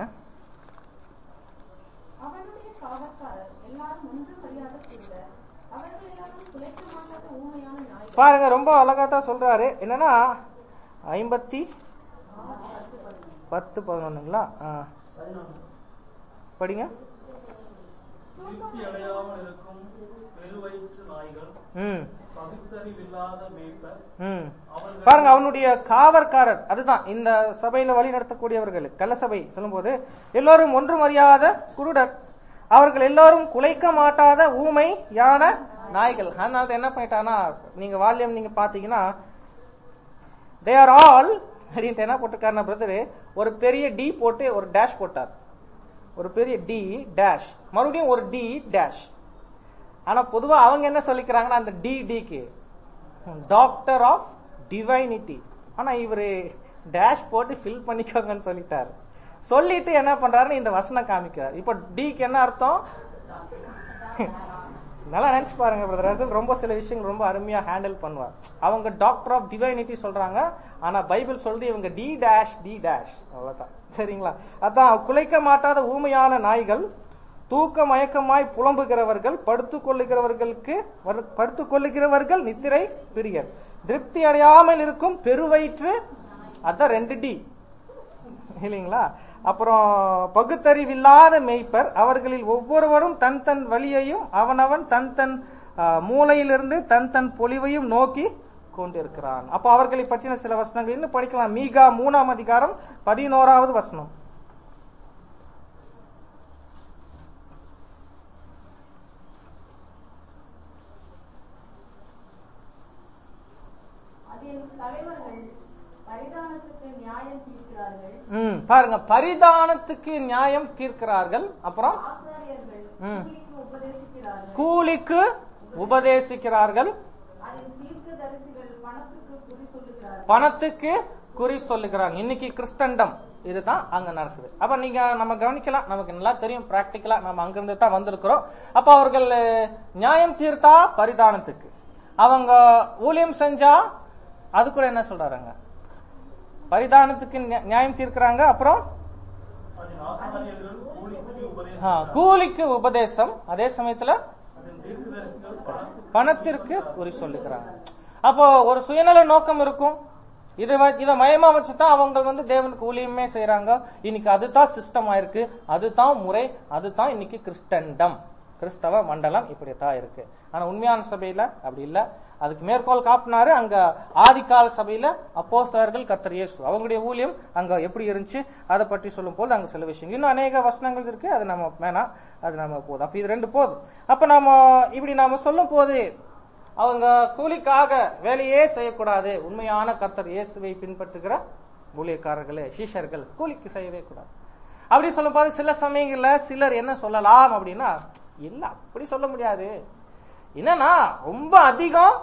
அவனுடைய காவற்காரர் எல்லாரும் ஒன்றும் அறியாத குருடர் அவர்கள் எல்லாரும் குலைக்க மாட்டாத ஊமையான நாய்கள் பாருங்க ரொம்ப அழகா தான் சொல்றாரு என்னன்னா ஐம்பத்தி பத்து பதினொன்னுங்களா ஆ, படிங்க திருப்தி அடையாமல் இருக்கும் பெருவயிற்று நாய்கள் ம் பகுத்தறிவில்லாத மேய்ப்பர் ம் அவர்கள் பாருங்க அவனுடைய காவற்காரர் அதுதான் இந்த சபையில வழி நடத்தக்கூடியவர்கள் கள்ளசபை சொல்லும்போது எல்லோரும் ஒன்றும் அறியாத குருடர் அவர்கள் எல்லாரும் குலைக்க மாட்டாத ஊமை யான நாய்கள் அதனால என்ன பண்ணிட்டானா நீங்க வால்யம் நீங்க பாத்தீங்கன்னா தே ஆர் ஆல் அப்படின்ட்டு என்ன போட்டிருக்காருன்னா பிரதரு ஒரு பெரிய டி போட்டு ஒரு டேஷ் போட்டார் ஒரு பெரிய டி டேஷ் மறுபடியும் ஒரு டி டேஷ் ஆனா பொதுவா அவங்க என்ன சொல்லிக்கிறாங்கன்னா அந்த டி டிக்கு டாக்டர் ஆஃப் டிவைனிட்டி ஆனா இவரு டேஷ் போட்டு ஃபில் பண்ணிக்கோங்கன்னு சொல்லிட்டாரு சொல்லிட்டு என்ன பண்றாருன்னு இந்த வசனம் காமிக்கிறார் இப்போ டிக்கு என்ன அர்த்தம் நல்லா நினைச்சு பாருங்க பிரதர் ரசல் ரொம்ப சில விஷயங்கள் ரொம்ப அருமையா ஹேண்டில் பண்ணுவார் அவங்க டாக்டர் ஆஃப் டிவைனிட்டி சொல்றாங்க ஆனா பைபிள் சொல்றது இவங்க டி டேஷ் டி டேஷ் அவ்வளவுதான் சரிங்களா அதான் குலைக்க மாட்டாத ஊமையான நாய்கள் தூக்க மயக்கமாய் புலம்புகிறவர்கள் படுத்துக் கொள்ளுகிறவர்களுக்கு வர்- படுத்துக் கொள்ளுகிறவர்கள் நித்திரை பிரியர் திருப்தி அடையாமல் இருக்கும் பெருவயிற்று அதான் ரெண்டு டி இல்லைங்களா அப்புறம் பகுத்தறிவில்லாத மெய்ப்பர் அவர்களில் ஒவ்வொருவரும் தன் தன் வழியையும் அவனவன் தன் தன் ஆ, மூலையிலிருந்து தன் தன் பொலிவையும் நோக்கி கொண்டிருக்கிறான் அப்ப அவர்களை பற்றின சில வசனங்கள் இன்னும் படிக்கலாம் மீகா மூணாம் அதிகாரம் பதினோராவது வசனம் அதில் தலைவர்கள் பரிதானத்துக்கு நியாயம் தீர்க்கிறார்கள் ம் பாருங்க பரிதானத்துக்கு நியாயம் தீர்க்கிறார்கள் அப்புறம் ஆசாரியர்கள் ம். கூலிக்கு உபதேசிக்கிறார்கள் கூலிக்கு உபதேசிக்கிறார்கள் அதில் தீர்க்கதரிசிகள் பணத்துக்கு குறி சொல்லுகிறார்கள் பணத்துக்கு குறி சொல்லுகிறாங்க இன்னைக்கு கிறிஸ்டண்டம் இதுதான் அங்க நடக்குது அப்ப நீங்க நம்ம கவனிக்கலாம் நமக்கு நல்லா தெரியும் பிராக்டிக்கலா நம்ம அங்கிருந்து தான் வந்திருக்கிறோம் அப்ப அவர்கள் அஹ், நியாயம் தீர்த்தா பரிதானத்துக்கு அவங்க ஊழியம் செஞ்சா அது கூட என்ன சொல்றாங்க பரிதானத்துக்கு நியா- நியாயம் தீர்க்கிறாங்க அப்புறம் அதில் ஆசாரியர்கள் கூலிக்கு உபதேசம் ஆ, கூலிக்கு உபதேசம் அதே சமயத்துல அதில் தீர்க்கதரிசிகள் பணத்துக்கு பணத்திற்கு குறி சொல்லுகிறாங்க அப்போ ஒரு சுயநல நோக்கம் இருக்கும் இது வ- இத மயமா வச்சுதான் அவங்க வந்து தேவனுக்கு ஊழியமே செய்யறாங்க இன்னைக்கு அதுதான் சிஸ்டம் ஆயிருக்கு அதுதான் முறை அதுதான் இன்னைக்கு கிறிஸ்டண்டம் கிறிஸ்தவ மண்டலம் இப்படித்தான் இருக்கு ஆனா உண்மையான சபையில அப்படி இல்ல அதுக்கு மேற்கோள் காப்பினாரு அங்க ஆதிகால சபையில அப்போஸ்தலர்கள் கர்த்தர் இயேசு அவங்களுடைய ஊழியம் அங்க எப்படி இருந்துச்சு அதை பற்றி சொல்லும் போது அங்க சில விஷயங்கள் இன்னும் அநேக வசனங்கள் இருக்கு அது நம்ம வேணாம் அது நம்ம போதும் அப்ப இது ரெண்டு போதும் அப்ப நாம இப்படி நாம சொல்லும் போது அவங்க கூலிக்காக வேலையே செய்யக்கூடாது உண்மையான கர்த்தர் இயேசுவை பின்பற்றுகிற ஊழியக்காரர்களே சீஷர்கள் கூலிக்கு செய்யவே கூடாது அப்படி சொல்லும்போது சில சமயங்கள்ல சிலர் என்ன சொல்லலாம் அப்படின்னா இல்ல அப்படி சொல்ல முடியாது என்னன்னா ரொம்ப அதிகம்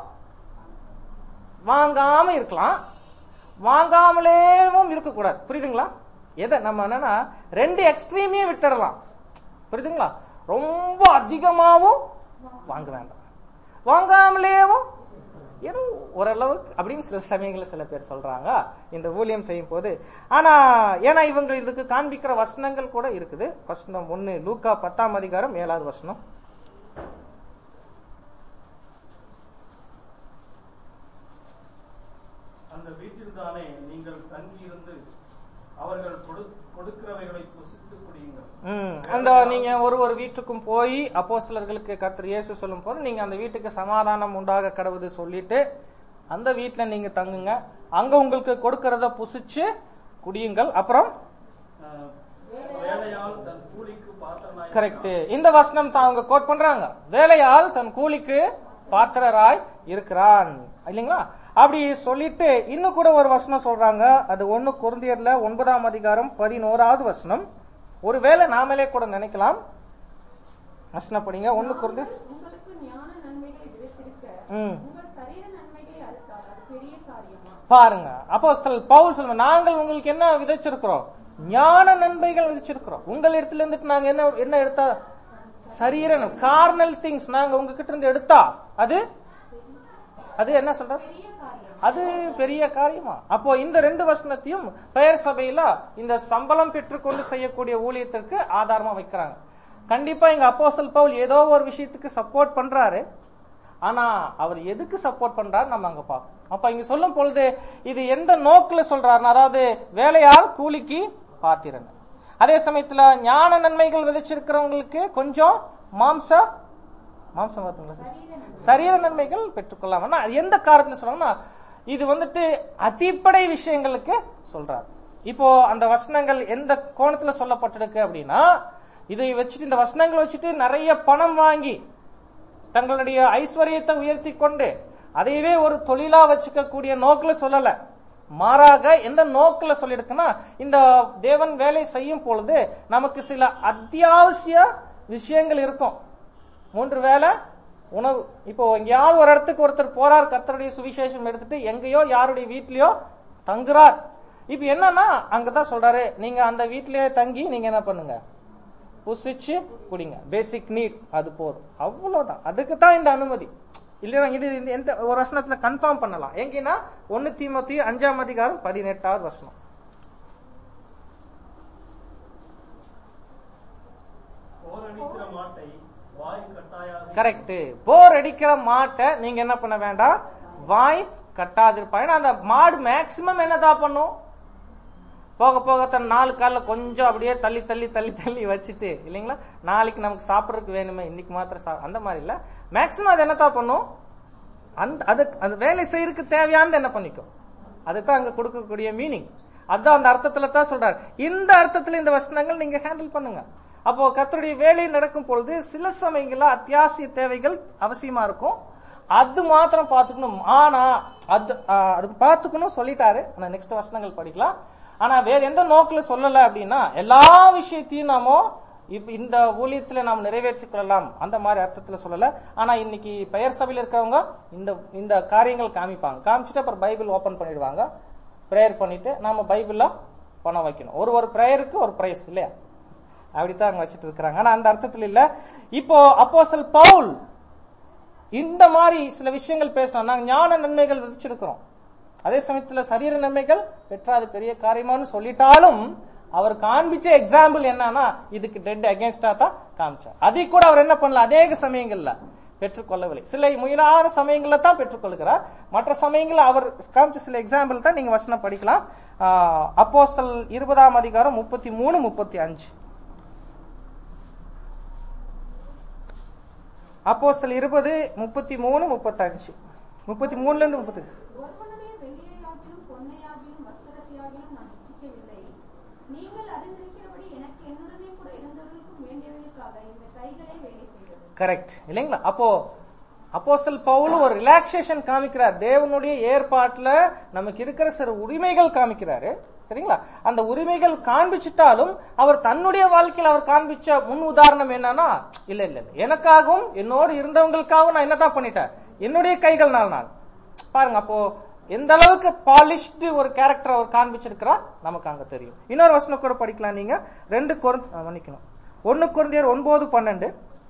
வாங்காம இருக்கலாம் வாங்காமலேவும் இருக்கக்கூடாது புரியுதுங்களா எதை நம்ம என்னன்னா ரெண்டு எக்ஸ்ட்ரீமையும் விட்டுறலாம் புரியுதுங்களா ரொம்ப அதிகமாவும் வாங்க வேண்டாம் வாங்காமலேவும் ஏதோ ஓரளவுக்கு அப்படின்னு சில சமயங்கள்ல சில பேர் சொல்றாங்க இந்த ஊழியம் செய்யும் போது ஆனா ஏன்னா இவங்க இதுக்கு காண்பிக்கிற வசனங்கள் கூட இருக்குது வசனம் ஒண்ணு லூக்கா பத்தாம் அதிகாரம் ஏழாவது வசனம் அந்த வீட்டில்தானே நீங்கள் தங்கியிருந்து அவர்கள் கொடு- கொடுக்கிறவைகளை புசித்து குடியுங்கள் ம், அந்த நீங்க ஒரு ஒரு வீட்டுக்கும் போய் அப்போஸ்தலர்களுக்கு கர்த்தர் இயேசு சொல்லும் போது நீங்க அந்த வீட்டுக்கு சமாதானம் உண்டாக கடவுது சொல்லிட்டு அந்த வீட்டுல நீங்க தங்குங்க அங்க உங்களுக்கு கொடுக்கறத புசிச்சு குடியுங்கள் அப்புறம் அஹ், வேலையால் தன் கூலிக்கு பாத்திரனாய் கரெக்ட் இந்த வசனம் தான் அவங்க கோட் பண்றாங்க வேலையால் தன் கூலிக்கு பாத்திரராய் இருக்கிறான் இல்லைங்களா அப்படி சொல்லிட்டு இன்னும் கூட ஒரு வசனம் சொல்றாங்க அது ஒண்ணு குருந்தியர்ல ஒன்பதாம் அதிகாரம் பதினோராவது வசனம் ஒருவேளை நாமளே கூட நினைக்கலாம் வசனம் படிங்க ஒண்ணு குருந்தியர் நாங்கள் உங்களுக்கு ஞான நன்மைகளை விதைத்திருக்க ம் உங்கள் சரீர நன்மைகளை அறுத்தால் அது பெரிய காரியமா பாருங்க அப்போ பவுல் சொல்லுங்க நாங்கள் உங்களுக்கு என்ன விதைச்சிருக்கிறோம் ஞான நன்மைகள் விதைச்சிருக்கிறோம் உங்கள் இடத்துல இருந்துட்டு நாங்க என்ன என்ன எடுத்தா சரீரன் கார்னல் திங்ஸ் நாங்க உங்ககிட்ட இருந்து எடுத்தா அது அது என்ன சொல்ற பெரிய காரியம் அது பெரிய காரியமா அப்போ இந்த ரெண்டு வசனத்தையும் பெயர் சபையில இந்த சம்பளம் பெற்றுக்கொண்டு செய்யக்கூடிய ஊழியத்திற்கு ஆதாரமா வைக்கிறாங்க கண்டிப்பா இங்க அப்போஸ்தல் பவுல் ஏதோ ஒரு விஷயத்துக்கு சப்போர்ட் பண்றாரு ஆனா அவர் எதுக்கு சப்போர்ட் பண்றாரு நம்ம அங்க பார்ப்போம் அப்ப இங்க சொல்லும் பொழுது இது எந்த நோக்குல சொல்றாருன்னா அதாவது வேலையால் கூலிக்கு பாத்திரன் அதே சமயத்துல ஞான நன்மைகள் விதைச்சிருக்கிறவங்களுக்கு கொஞ்சம் மாம்ச மாம்சம் பார்த்தீங்களா சரீர நன்மைகள் பெற்றுக்கொள்ளலாம் ஆனா அது எந்த காரணத்துல சொல்றாங்கன்னா இது வந்துட்டு அடிப்படை விஷயங்களுக்கு சொல்றாரு இப்போ அந்த வசனங்கள் எந்த கோணத்துல சொல்லப்பட்டிருக்கு அப்படின்னா இதை வச்சுட்டு இந்த வசனங்களை வச்சுட்டு நிறைய பணம் வாங்கி தங்களுடைய ஐஸ்வர்யத்தை உயர்த்தி கொண்டு அதையவே ஒரு தொழிலா வச்சுக்க கூடிய நோக்கில் சொல்லல மாறாக எந்த நோக்கில் சொல்லியிருக்குன்னா இந்த தேவன் வேலை செய்யும் பொழுது நமக்கு சில அத்தியாவசிய விஷயங்கள் இருக்கும் மூன்று வேளை உணவு இப்போ எங்கேயாவது ஒரு இடத்துக்கு ஒருத்தர் போறார் கர்த்தருடைய சுவிசேஷம் எடுத்துட்டு எங்கேயோ யாருடைய வீட்லயோ தங்குறார் இப்ப என்னன்னா அங்கதான் சொல்றாரு நீங்க அந்த வீட்லயே தங்கி நீங்க என்ன பண்ணுங்க புசிச்சு குடிங்க பேசிக் நீட் அது போதும் அவ்வளவுதான் அதுக்கு தான் இந்த அனுமதி இல்லையா இது இந்த எந்த ஒரு வசனத்துல கன்ஃபார்ம் பண்ணலாம் எங்கன்னா ஒன்னு தீமத்தி அஞ்சாம் அதிகாரம் பதினெட்டாவது வசனம் போரடிக்கிற மாட்டை வாய் கட்டாயாக கரெக்ட் போர் அடிக்கிற மாட்டை நீங்க என்ன பண்ண வேண்டாம் வாய் கட்டாதிருப்பாங்க ஏன்னா அந்த மாடு மேக்சிமம் என்னதான் பண்ணும் போக போக தன் நாலு காலில் கொஞ்சம் அப்படியே தள்ளி தள்ளி தள்ளி தள்ளி வச்சுட்டு இல்லைங்களா நாளைக்கு நமக்கு சாப்பிட்றதுக்கு வேணுமே இன்னைக்கு மாத்திரம் சா- அந்த மாதிரி இல்ல மேக்சிமம் அது என்னதான் பண்ணும் அந்த அது அது வேலை செய்யறதுக்கு தேவையானது என்ன பண்ணிக்கும் அதுதான் அங்க கொடுக்கக்கூடிய மீனிங் அதான் அந்த அர்த்தத்துல தான் சொல்றாரு இந்த அர்த்தத்துல இந்த வசனங்கள் நீங்க ஹேண்டில் பண்ணுங்க அப்போ கர்த்தருடைய வேலை நடக்கும் பொழுது சில சமயங்கள்ல அத்தியாவசிய தேவைகள் அவசியமா இருக்கும் அது மாத்திரம் பார்த்துக்கணும் ஆனா அது ஆ, அது பார்த்துக்கணும் சொல்லிட்டாரு ஆனா நெக்ஸ்ட் வசனங்கள் படிக்கலாம் ஆனா வேற எந்த நோக்கில சொல்லல அப்படின்னா எல்லா விஷயத்தையும் நாம இப்ப இந்த ஊழியத்துல நாம் நிறைவேற்றிக் கொள்ளலாம் அந்த மாதிரி அர்த்தத்துல சொல்லல ஆனா இன்னைக்கு பெயர் சபையில இருக்கிறவங்க இந்த இந்த காரியங்கள் காமிப்பாங்க காமிச்சிட்டு அப்புறம் பைபிள் ஓபன் பண்ணிடுவாங்க ப்ரேயர் பண்ணிட்டு நாம பைபிள்ல பணம் வைக்கணும் ஒரு ஒரு ப்ரேயருக்கு ஒரு பிரைஸ் இல்லையா அப்படித்தான் அங்க வச்சிட்டு இருக்கிறாங்க ஆனா அந்த அர்த்தத்துல இல்ல இப்போ அப்போஸ்தல் பவுல் இந்த மாதிரி சில விஷயங்கள் பேசணும் நாங்க ஞான நன்மைகள் விதிச்சிருக்கிறோம் அதே சமயத்துல சரீர நன்மைகள் பெற்றாது பெரிய காரியமான்னு சொல்லிட்டாலும் அவர் காண்பிச்ச எக்ஸாம்பிள் என்னன்னா இதுக்கு டெட் அகேன்ஸ்டா தான் காமிச்சார் அதை கூட அவர் என்ன பண்ணல அநேக சமயங்கள்ல பெற்றுக்கொள்ளவில்லை சில முயலாத சமயங்கள்ல தான் பெற்றுக்கொள்கிறார் மற்ற சமயங்கள்ல அவர் காமிச்ச சில எக்ஸாம்பிள் தான் நீங்க வசனம் படிக்கலாம் ஆஹ் அப்போஸ்தல் இருபதாம் அதிகாரம் முப்பத்தி மூணு முப்பத்தி அஞ்சு அப்போஸ்தல் இருபது முப்பத்தி மூணு முப்பத்தஞ்சு முப்பத்தி மூணுல இருந்து முப்பத்தி ஒருவனுடைய வெள்ளியையாகிலும் பொன்னையாகிலும் வஸ்திரத்தையாகிலும் நான் இச்சிக்கவில்லை நீங்கள் அறிந்திருக்கிறபடி எனக்கு என்னுடனே கூட இருந்தவர்களுக்கும் வேண்டியவர்களுக்காக இந்த கைகளை வேலை செய்தது கரெக்ட் இல்லைங்களா அப்போ அப்போஸ்தல் பவுல் ஒரு ரிலாக்ஸேஷன் காமிக்கிறார் தேவனுடைய ஏற்பாட்டுல நமக்கு இருக்கிற சில உரிமைகள் காமிக்கிறாரு சரிங்களா அந்த உரிமைகள் காண்பிச்சிட்டாலும் அவர் தன்னுடைய வாழ்க்கையில் அவர் காண்பிச்ச முன் உதாரணம் என்னன்னா இல்ல இல்ல இல்ல எனக்காகவும் என்னோடு இருந்தவங்களுக்காகவும் நான் என்னதான் பண்ணிட்டேன் என்னுடைய கைகள் நாள் நான் பாருங்க அப்போ எந்த அளவுக்கு பாலிஷ்டு ஒரு கேரக்டர் அவர் காண்பிச்சிருக்கிறா நமக்கு அங்க தெரியும் இன்னொரு வசனம் கூட படிக்கலாம் நீங்க ரெண்டு கொரு மன்னிக்கணும் ஒன்னு குருந்தியர் ஒன்பது பன்னெண்டு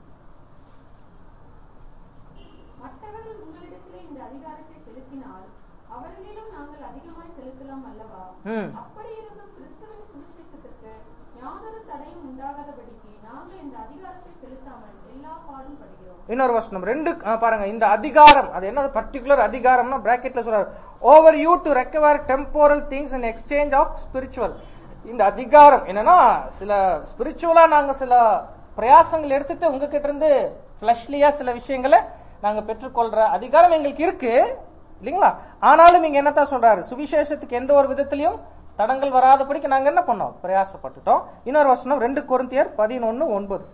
மற்றவர்கள் உங்களிடத்திலே இந்த அதிகாரத்தை செலுத்தினால் அவர்களிலும் நாங்கள் அதிகமாய் செலுத்தலாம் அல்லவா ம் அப்படி இருந்தும் கிறிஸ்துவின் சுவிசேஷத்திற்கு யாதொரு தடையும் உண்டாகாதபடிக்கு நாங்கள் இந்த அதிகாரத்தை செலுத்தாமல் எல்லா பாடும் படுகிறோம் இன்னொரு வசனம் ரெண்டு ஆ, பாருங்க இந்த அதிகாரம் அது என்ன பர்டிகுலர் அதிகாரம்னா பிராக்கெட்ல சொல்றாரு over you to recover temporal things in exchange of spiritual இந்த அதிகாரம் என்னன்னா சில ஸ்பிரிச்சுவலா நாங்க சில பிரயாசங்கள் எடுத்துட்டு உங்ககிட்ட இருந்து பிளஷ்லியா சில விஷயங்களை நாங்க பெற்றுக்கொள்ற அதிகாரம் எங்களுக்கு இருக்கு இல்லைங்களா ஆனாலும் இங்க என்னத்தான் சொல்றாரு சுவிசேஷத்துக்கு எந்த ஒரு விதத்திலையும் தடங்கள் வராதபடிக்கு நாங்க என்ன பண்ணோம் பிரயாசப்பட்டுட்டோம் இன்னொரு வசனம் ரெண்டு கொரிந்தியர் பதினொன்னு ஒன்பது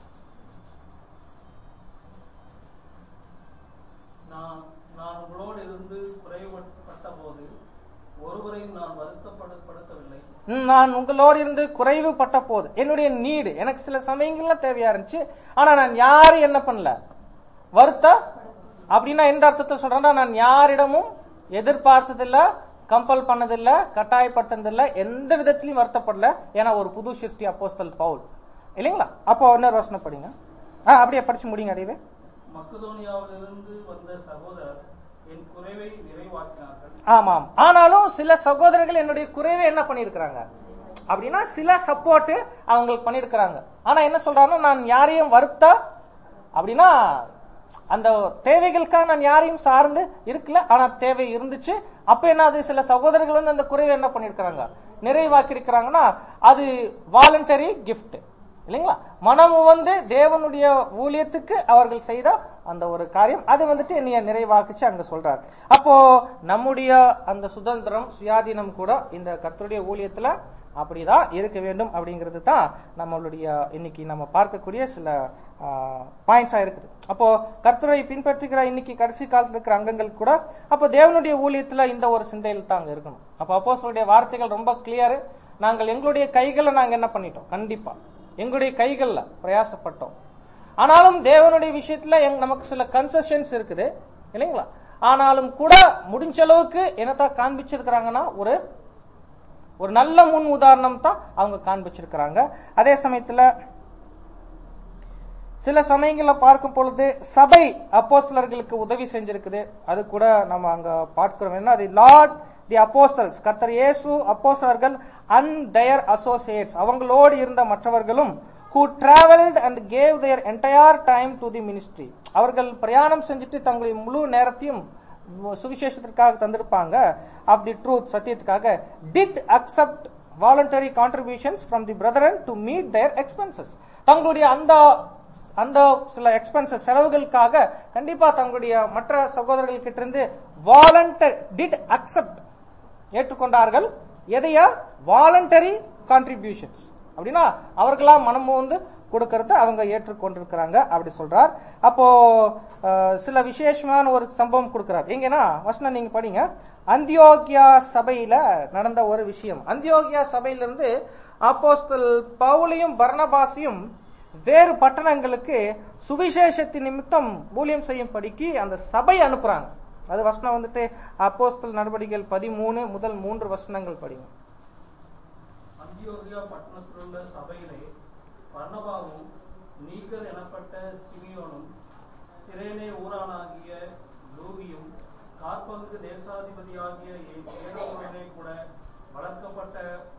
நான் நான் உங்களோடு இருந்து குறைபட்ட போது ஒருவரையும் நான் வருத்தப்படுத்தவில்லை ம், நான் உங்களோடு இருந்து குறைவுபட்ட போது என்னுடைய நீடு எனக்கு சில சமயங்கள்ல தேவையா இருந்துச்சு ஆனா நான் யாரும் என்ன பண்ணல வருத்த அப்படின்னா எந்த அர்த்தத்தை சொல்றேன்னா நான் யாரிடமும் எதிர்பார்த்ததில்ல கம்பல் பண்ணதில்ல கட்டாயப்படுத்தினதில்ல எந்த விதத்திலையும் வருத்தப்படல ஏன்னா ஒரு புது சிருஷ்டி அப்போஸ்தல் பவுல் இல்லைங்களா அப்போ இன்னொரு வசனம் படிங்க ஆ அப்படியே படிச்சு முடிங்க அடையவே மக்கதோனியாவிலிருந்து வந்த சகோதரர் என் குறைவை நிறைவாக்கினார்கள் ஆமாம் ஆனாலும் சில சகோதரர்கள் என்னுடைய குறைவை என்ன பண்ணிருக்கிறாங்க அப்படின்னா சில சப்போர்ட் அவங்களுக்கு பண்ணிருக்கிறாங்க ஆனா என்ன சொல்றாங்கன்னா நான் யாரையும் வருத்த அப்படின்னா அந்த தேவைகளுக்காக நான் யாரையும் சார்ந்து இருக்கல ஆனா தேவை இருந்துச்சு அப்ப என்ன அது சில சகோதரர்கள் வந்து அந்த குறைவை என்ன பண்ணிருக்கிறாங்க நிறைவாக்கி இருக்கிறாங்கன்னா அது வாலண்டரி gift இல்லைங்களா மனம் வந்து தேவனுடைய ஊழியத்துக்கு அவர்கள் செய்த அந்த ஒரு காரியம் அது வந்துட்டு என்னைய நிறைவாக்குச்சு அங்க சொல்றாரு அப்போ நம்முடைய அந்த சுதந்திரம் சுயாதீனம் கூட இந்த கர்த்தருடைய ஊழியத்துல அப்படிதான் இருக்க வேண்டும் அப்படிங்கிறது தான் நம்மளுடைய இன்னைக்கு நம்ம பார்க்கக்கூடிய சில பாயிண்ட்ஸா இருக்குது அப்போ கர்த்தரை பின்பற்றுகிற இன்னைக்கு கடைசி காலத்துல இருக்கிற அங்கங்கள் கூட அப்போ தேவனுடைய ஊழியத்துல இந்த ஒரு சிந்தையில் தான் அங்க இருக்கணும் அப்போ அப்போஸ்தலருடைய வார்த்தைகள் ரொம்ப கிளியர் நாங்கள் எங்களுடைய கைகளை நாங்க என்ன பண்ணிட்டோம் கண்டிப்பா எங்களுடைய கைகள்ல பிரயாசப்பட்டோம் ஆனாலும் தேவனுடைய விஷயத்துல எங்க- நமக்கு சில கன்செஷன்ஸ் இருக்குது இல்லைங்களா ஆனாலும் கூட முடிஞ்ச அளவுக்கு என்னத்தான் காண்பிச்சிருக்கிறாங்கன்னா ஒரு ஒரு நல்ல முன் உதாரணம் தான் அவங்க காண்பிச்சிருக்கிறாங்க அதே சமயத்துல சில சமயங்கள்ல பார்க்கும் பொழுது சபை அப்போஸ்தலர்களுக்கு உதவி செஞ்சிருக்குது அது கூட நம்ம அங்க பார்க்கிறோம் என்ன அது லார்ட் தி அப்போஸ்தல்ஸ் கர்த்தர் இயேசு அப்போஸ்தலர்கள் அண்ட் தயர் அசோசியேட்ஸ் அவங்களோடு இருந்த மற்றவர்களும் who traveled and gave their entire time to the ministry அவர்கள் பிரயாணம் செஞ்சுட்டு தங்களுடைய முழு நேரத்தையும் சுவிசேஷத்திற்காக தந்திருப்பாங்க ஆஃப் தி ட்ரூத் சத்தியத்துக்காக did accept voluntary contributions from the brethren to meet their expenses தங்களுடைய அந்த அந்த சில எக்ஸ்பென்சஸ் செலவுகளுக்காக கண்டிப்பா தங்களுடைய மற்ற சகோதரர்கள் கிட்ட இருந்து வாலண்டர் டிட் அக்செப்ட் ஏற்றுக்கொண்டார்கள் எதையா வாலண்டரி கான்ட்ரிபியூஷன்ஸ் அப்படின்னா அவர்களா மனம் வந்து கொடுக்கறத அவங்க ஏற்றுக்கொண்டிருக்கிறாங்க அப்படி சொல்றார் அப்போ அஹ், சில விசேஷமான ஒரு சம்பவம் கொடுக்கிறார் எங்கன்னா வசனம் நீங்க படிங்க அந்தியோகியா சபையில நடந்த ஒரு விஷயம் அந்தியோகியா சபையிலிருந்து அப்போஸ்தல் பவுலையும் பர்னபாசியும் வேறு பட்டணங்களுக்கு சுவிசேஷத்தின் நிமித்தம் ஊழியம் செய்யும்படிக்கு அந்த சபை அனுப்புறாங்க அது வசனம் வந்துட்டு அப்போஸ்தல் நடவடிக்கைகள் பதிமூணு முதல் மூன்று வசனங்கள் படிங்க அந்தியோகியா பட்டணத்திலுள்ள சபையிலே பர்னபாவும் நீக்கர் எனப்பட்ட சிமியோனும் சிரேனே ஊரானாகிய லூகியும் காற்பங்கு தேசாதிபதியாகிய ஏரோவுடனே கூட வளர்க்கப்பட்ட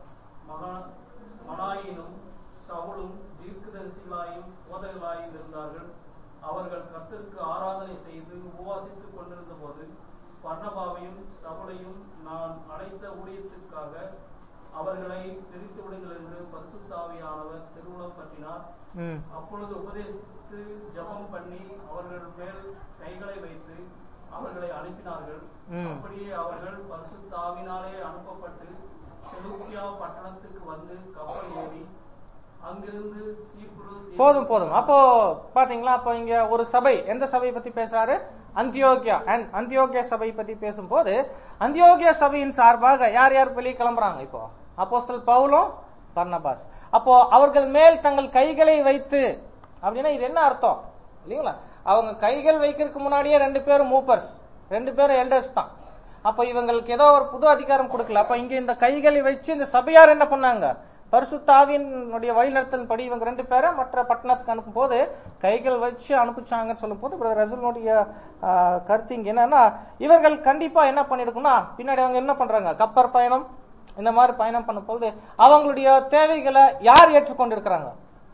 மகா மனாயினும் சவுலும் தீர்க்கதரிசிகளாயும் போதகர்களாயும் இருந்தார்கள் அவர்கள் கர்த்தருக்கு ஆராதனை செய்து உபவாசித்துக் கொண்டிருந்த போது பர்ணபாவையும் சவுலையும் நான் அழைத்த ஊழியத்திற்காக அவர்களை பிரித்து விடுங்கள் என்று பரிசுத்தாவியானவர் திருவுளம் பற்றினார் ம் அப்பொழுது உபதேசித்து ஜெபம் பண்ணி அவர்கள் மேல் கைகளை வைத்து அவர்களை அனுப்பினார்கள் ம். அப்படியே அவர்கள் பரிசுத்தாவினாலே அனுப்பப்பட்டு செலுக்கியா பட்டணத்துக்கு வந்து கப்பல் ஏறி அங்கிருந்து சீப்ரு போதும் போதும் அப்போ பாத்தீங்களா அப்போ இங்க ஒரு சபை எந்த சபையை பத்தி பேசுறாரு அந்தியோகியா அண்ட் அந்தியோகியா சபை பத்தி பேசும்போது அந்தியோகியா சபையின் சார்பாக யார் யார் வெளியே கிளம்புறாங்க இப்போ அப்போஸ்தல் பவுலும் பர்னபாஸ் அப்போ அவர்கள் மேல் தங்கள் கைகளை வைத்து அப்படின்னா இது என்ன அர்த்தம் இல்லைங்களா அவங்க கைகள் வைக்கிறதுக்கு முன்னாடியே ரெண்டு பேரும் மூப்பர்ஸ் ரெண்டு பேரும் எல்டர்ஸ் தான் அப்ப இவங்களுக்கு ஏதோ ஒரு புது அதிகாரம் கொடுக்கல அப்ப இங்க இந்த கைகளை வச்சு இந்த சபையார் என்ன பண்ணாங்க பரிசுத்தாவினுடைய வழிநடத்தல் படி இவங்க ரெண்டு பேரை மற்ற பட்டணத்துக்கு அனுப்பும் போது கைகள் வச்சு அனுப்பிச்சாங்கன்னு சொல்லும் போது பிரதர் ரசூலுடைய ஆஹ், கருத்து இங்க என்னன்னா இவர்கள் கண்டிப்பா என்ன பண்ணிருக்கும்னா பின்னாடி அவங்க என்ன பண்றாங்க கப்பர் பயணம் இந்த மாதிரி பயணம் பண்ணும் போது அவங்களுடைய தேவைகளை யார் ஏற்றுக்கொண்டிருக்கிறாங்க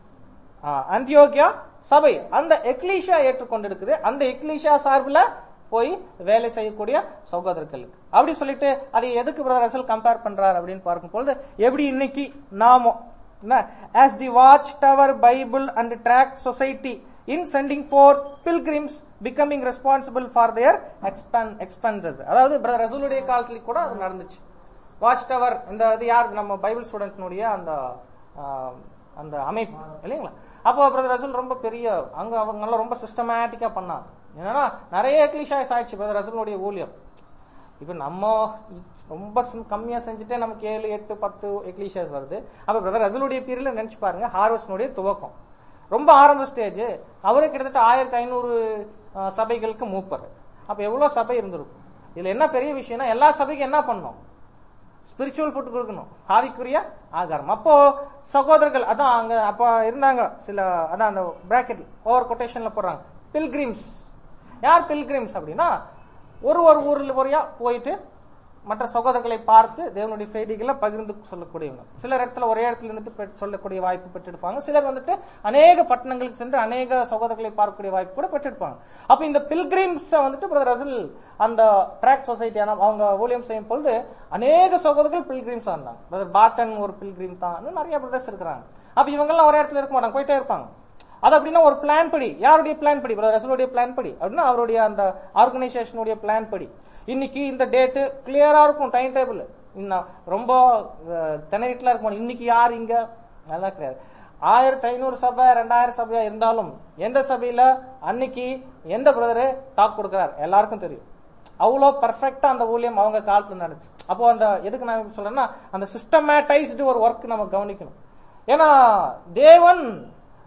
ஆஹ், அந்தியோகியா சபை அந்த எக்லீஷியா ஏற்றுக்கொண்டிருக்குது அந்த எக்லீஷியா சார்பில் போய் வேலை செய்யக்கூடிய சகோதரர்களுக்கு அப்படி சொல்லிட்டு அதை எதுக்கு பிரதர் ரசல் கம்பேர் பண்றார் அப்படின்னு பார்க்கும்பொழுது எப்படி இன்னைக்கு நாமோ as the Watch Tower Bible and Tract Society in sending forth pilgrims becoming responsible for their expenses அதாவது பிரதர் ரசூலுடைய காலத்துல கூட அது நடந்துச்சு வாட்ச் டவர் இந்த இது யார் நம்ம பைபிள் ஸ்டூடெண்ட்னுடைய அந்த ஆஹ், அந்த அமைப்பு இல்லைங்களா அப்போ பிரதர் ரசூல் ரொம்ப பெரிய அங்க அவங்க எல்லாம் ரொம்ப சிஸ்டமேட்டிக்கா பண்ணாங்க என்னன்னா நிறைய கிளிஷாய்ஸ் ஆயிடுச்சு பிரதர் ரசூலுடைய ஊழியம் இப்ப நம்ம ரொம்ப sim- கம்மியா செஞ்சுட்டே நமக்கு ஏழு எட்டு பத்து எக்லிஷியாஸ் வருது அப்ப பிரதர் ரசூலுடைய பீரியட்ல நினைச்சு பாருங்க ஹார்வெஸ்ட்னுடைய துவக்கம் ரொம்ப ஆரம்ப ஸ்டேஜ் அவரே கிட்டத்தட்ட ஆயிரத்தி ஐநூறு சபைகளுக்கு மூப்பர் அப்ப எவ்வளவு சபை இருந்திருக்கும் இதுல என்ன பெரிய விஷயம்னா எல்லா சபைக்கும் என்ன பண்ணோம் ஸ்பிரிச்சுவல் ஃபுட் கொடுக்கணும் ஆவிக்குரிய ஆகாரம் அப்போ சகோதரர்கள் அதான் அங்க அப்ப இருந்தாங்க சில அதான் அந்த பிராக்கெட் ஓவர் கொட்டேஷன்ல போடுறாங்க பில்கிரிம்ஸ் யார் பில்கிரிம்ஸ் அப்படின்னா ஒரு ஒரு ஊர்ல முறையா போயிட்டு மற்ற சகோதரர்களை பார்த்து தேவனுடைய செய்திகளை பகிர்ந்து சொல்லக்கூடியவங்க சிலர் இடத்துல ஒரே இடத்துல இருந்து பெ- சொல்லக்கூடிய வாய்ப்பு பெற்றிருப்பாங்க சிலர் வந்துட்டு அநேக பட்டணங்களுக்கு சென்று அநேக சகோதரர்களை பார்க்கக்கூடிய வாய்ப்பு கூட பெற்றிருப்பாங்க அப்ப இந்த பில்கிரிம்ஸ் வந்துட்டு பிரதர் ரசல் அந்த ட்ராக் சொசைட்டி அவங்க ஊழியம் செய்யும் பொழுது அநேக சகோதரர்கள் பில்கிரிம்ஸ் இருந்தாங்க பிரதர் பாட்டன் ஒரு பில்கிரிம் தான் இன்னும் நிறைய பிரதர்ஸ் இருக்கிறாங்க அப்ப இவங்கெல்லாம் ஒரே இடத்துல இருக்க மாட்டாங்க போயிட்டே இருப்பாங்க அது அப்படின்னா ஒரு பிளான் படி யாருடைய பிளான் படி பிரதர் ரசலுடைய பிளான் படி அப்படின்னா அவருடைய அந்த ஆர்கனைசேஷனுடைய பிளான் படி இன்னைக்கு இந்த டேட்டு கிளியரா இருக்கும் டைம் டேபிள் இன்னும் ரொம்ப திணறிட்டுலாம் இருக்கும் இன்னைக்கு யார் இங்க நல்லா கிடையாது ஆயிரத்தி ஐநூறு சபை ரெண்டாயிரம் சபையா இருந்தாலும் எந்த சபையில அன்னைக்கு எந்த பிரதரு டாக் கொடுக்கிறார் எல்லாருக்கும் தெரியும் அவ்வளோ பெர்ஃபெக்டா அந்த ஊழியம் அவங்க காலத்துல நடந்துச்சு அப்போ அந்த எதுக்கு நான் இப்படி சொல்றேன்னா அந்த சிஸ்டமேட்டைஸ்டு ஒரு ஒர்க் நம்ம கவனிக்கணும் ஏன்னா தேவன்